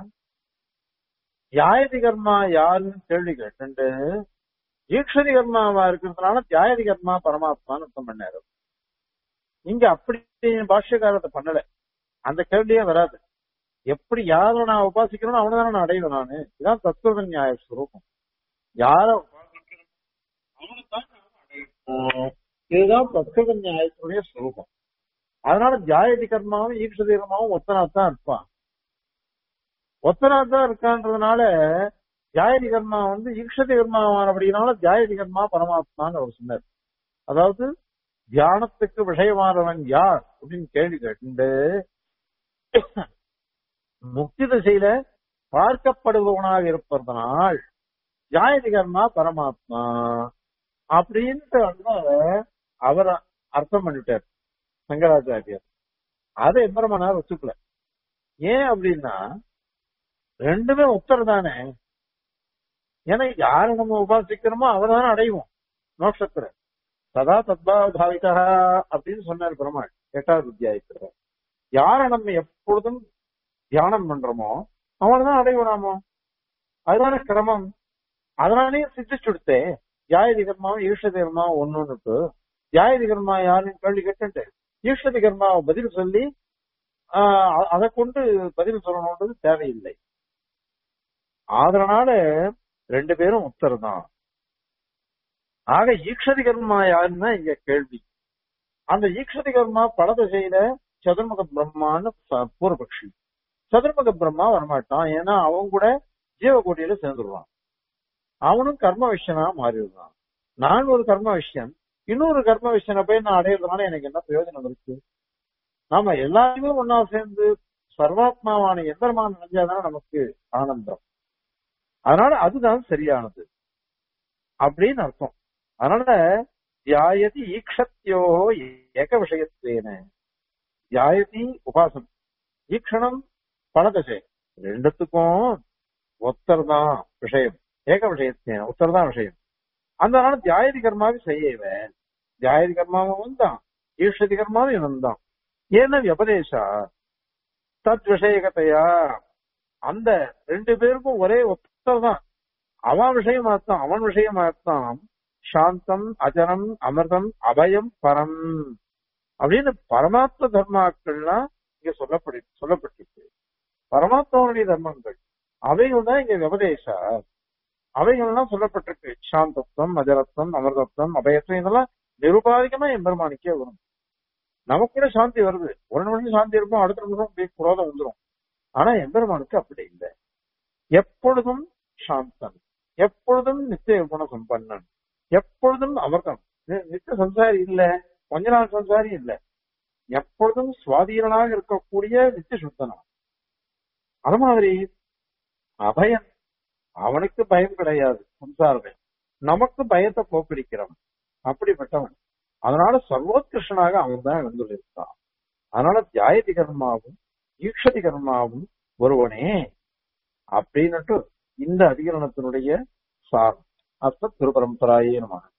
தியாயதி கர்மா யாருன்னு கேள்வி கேட்டு ஈக்ஷதி கர்மாவா இருக்கிறதுனால தியாயதி கர்மா பரமாத்மான்னு அர்த்தம் பண்ணாரு இங்க அப்படி பாஷ்யக்காரத்தை பண்ணல அந்த கேள்வியே வராது எப்படி யாரை நான் உபாசிக்கிறேனோ அவனை தானே நான் அடைவேன் நானு இதான் தத்துவ நியாய ஸ்வரூபம் யார உபாசிக்கிறேனோ அவனைத்தான் நான் அடையணும். இதுதான் தத்துவ நியாயத்தினுடைய ஸ்வரூபம் அதனால ஜாயதி கர்மாவும் ஈக்ஷதி கர்மாவும் ஒத்தனாத்தான் இருப்பான் ஒத்தனாத்தான் இருக்கான்றதுனால ஜாயதி கர்மா வந்து ஈக்ஷதி கர்மாவானபடினால ஜாயதி கர்மா பரமாத்மான்னு அவர் சொன்னார் அதாவது தியானத்துக்கு விஷயமானவன் யார் அப்படின்னு கேள்வி கேட்டு முக்தி திசையில பார்க்கப்படுபவனாக இருப்பதனால் ஜாயதி கர்மா பரமாத்மா அப்படின்ட்டு வந்து அவர் அர்த்தம் பண்ணிட்டார் சங்கராச்சாரியர் அதை எம்பெருமானார் வச்சுக்கல ஏன் அப்படின்னா ரெண்டுமே உத்தர் தானே ஏன்னா யாரை நம்ம உபாசிக்கிறோமோ அவரை தானே அடைவோம் மோட்சத்துல சதா தத்பா பாவிகா அப்படின்னு சொன்னார் பெருமாள் எட்டாவது அத்தியாயத்துல யாரை நம்ம எப்பொழுதும் தியானம் பண்றோமோ அவனை தான் அடைவோம் நாமோ அதுதானே கிரமம் அதனாலேயே சித்திச்சுடுத்தே ஜாயதி கர்மாவும் ஈஷதி கர்மாவும் ஒண்ணுன்னுட்டு ஜாயதி கர்மா யாருன்னு கேள்வி கேட்டு ஈஷதி கர்மாவை பதில் சொல்லி ஆஹ் அதை கொண்டு பதில் சொல்லணுன்றது தேவையில்லை அதனால ரெண்டு பேரும் உத்தர் தான் ஆக ஈக்ஷதி கர்மா யாருன்னா இங்க கேள்வி அந்த ஈக்ஷதி கர்மா பல திசையில சதுர்முக பிரம்மான்னு ப- பூர்வபக்ஷி சதுர்முக பிரம்மா வரமாட்டான் ஏன்னா அவன் கூட ஜீவகோட்டியில சேர்ந்துருவான் அவனும் கர்ம விஷயனா மாறிடுறான் நான் ஒரு கர்ம விஷயம் இன்னொரு கர்ம விஷயனை போய் நான் அடையிறதுனால எனக்கு என்ன பிரயோஜனம் இருக்கு நாம எல்லாருமே ஒன்னா சேர்ந்து சர்வாத்மாவான எந்திரமான நினைஞ்சாதான் நமக்கு ஆனந்தம் அதனால அதுதான் சரியானது அப்படின்னு அர்த்தம் அதனால தியாயதி ஈக்ஷத்யோ ஏக விஷயத்தேன தியாயதி உபாசனம் ஈக்ஷணம் பலதசை ரெண்டுத்துக்கும் ஒத்தர் தான் விஷயம் ஏக விஷயத்தேன ஒத்தர் தான் விஷயம் அதனால தியாயதி கர்மாவை செய்யவன் தியாயதி கர்மாவும் தான் ஈஷதி கர்மாவும் இவன் தான் ஏன வியபதேசா தத் விஷயகத்தையா அந்த ரெண்டு பேருக்கும் ஒரே ஒத்தர் தான் அவன் விஷயமாத்தான் அவன் விஷயமாத்தான் சாந்தம் அஜரம் அமிர்தம் அபயம் பரம் அப்படின்னு பரமாத்ம தர்மாக்கள்லாம் இங்க சொல்லப்படு சொல்லப்பட்டிருக்கு பரமாத்மாவுடைய தர்மங்கள் அவைகள் தான் இங்க விபதேசா அவைகள்லாம் சொல்லப்பட்டிருக்கு சாந்தத்துவம் அஜரத்துவம் அமிர்தத்துவம் அபயத்துவம் இதெல்லாம் நிருபாதிகமா எம்பெருமானிக்கே வரும் நமக்கு கூட சாந்தி வருது ஒரு நிமிஷம் சாந்தி இருக்கும் அடுத்த நிமிஷம் அப்படியே குரோதம் வந்துடும் ஆனா எம்பெருமானுக்கு அப்படி இல்லை எப்பொழுதும் சாந்தன் எப்பொழுதும் நித்திய குண சம்பன்னன் எப்பொழுதும் அமிர்தம் நி- நித்திய சம்சாரி இல்ல கொஞ்ச நாள் சம்சாரி இல்ல எப்பொழுதும் சுவாதீனனாக இருக்கக்கூடிய நித்திய சுத்தனா அது மாதிரி அபயன் அவனுக்கு பயம் கிடையாது சம்சார பயம் நமக்கு பயத்தை போக்கிருக்கிறவன் அப்படிப்பட்டவன் அதனால சர்வோத்கிருஷ்ணனாக அவன் தான் இருந்துள்ளான் அதனால தியாயதி கர்மாவும் ஈக்ஷதி கர்மாவும் ஒருவனே அப்படின்னுட்டு இந்த அதிகரணத்தினுடைய சாரம் அஸ்த திருபரம்பராயே நமக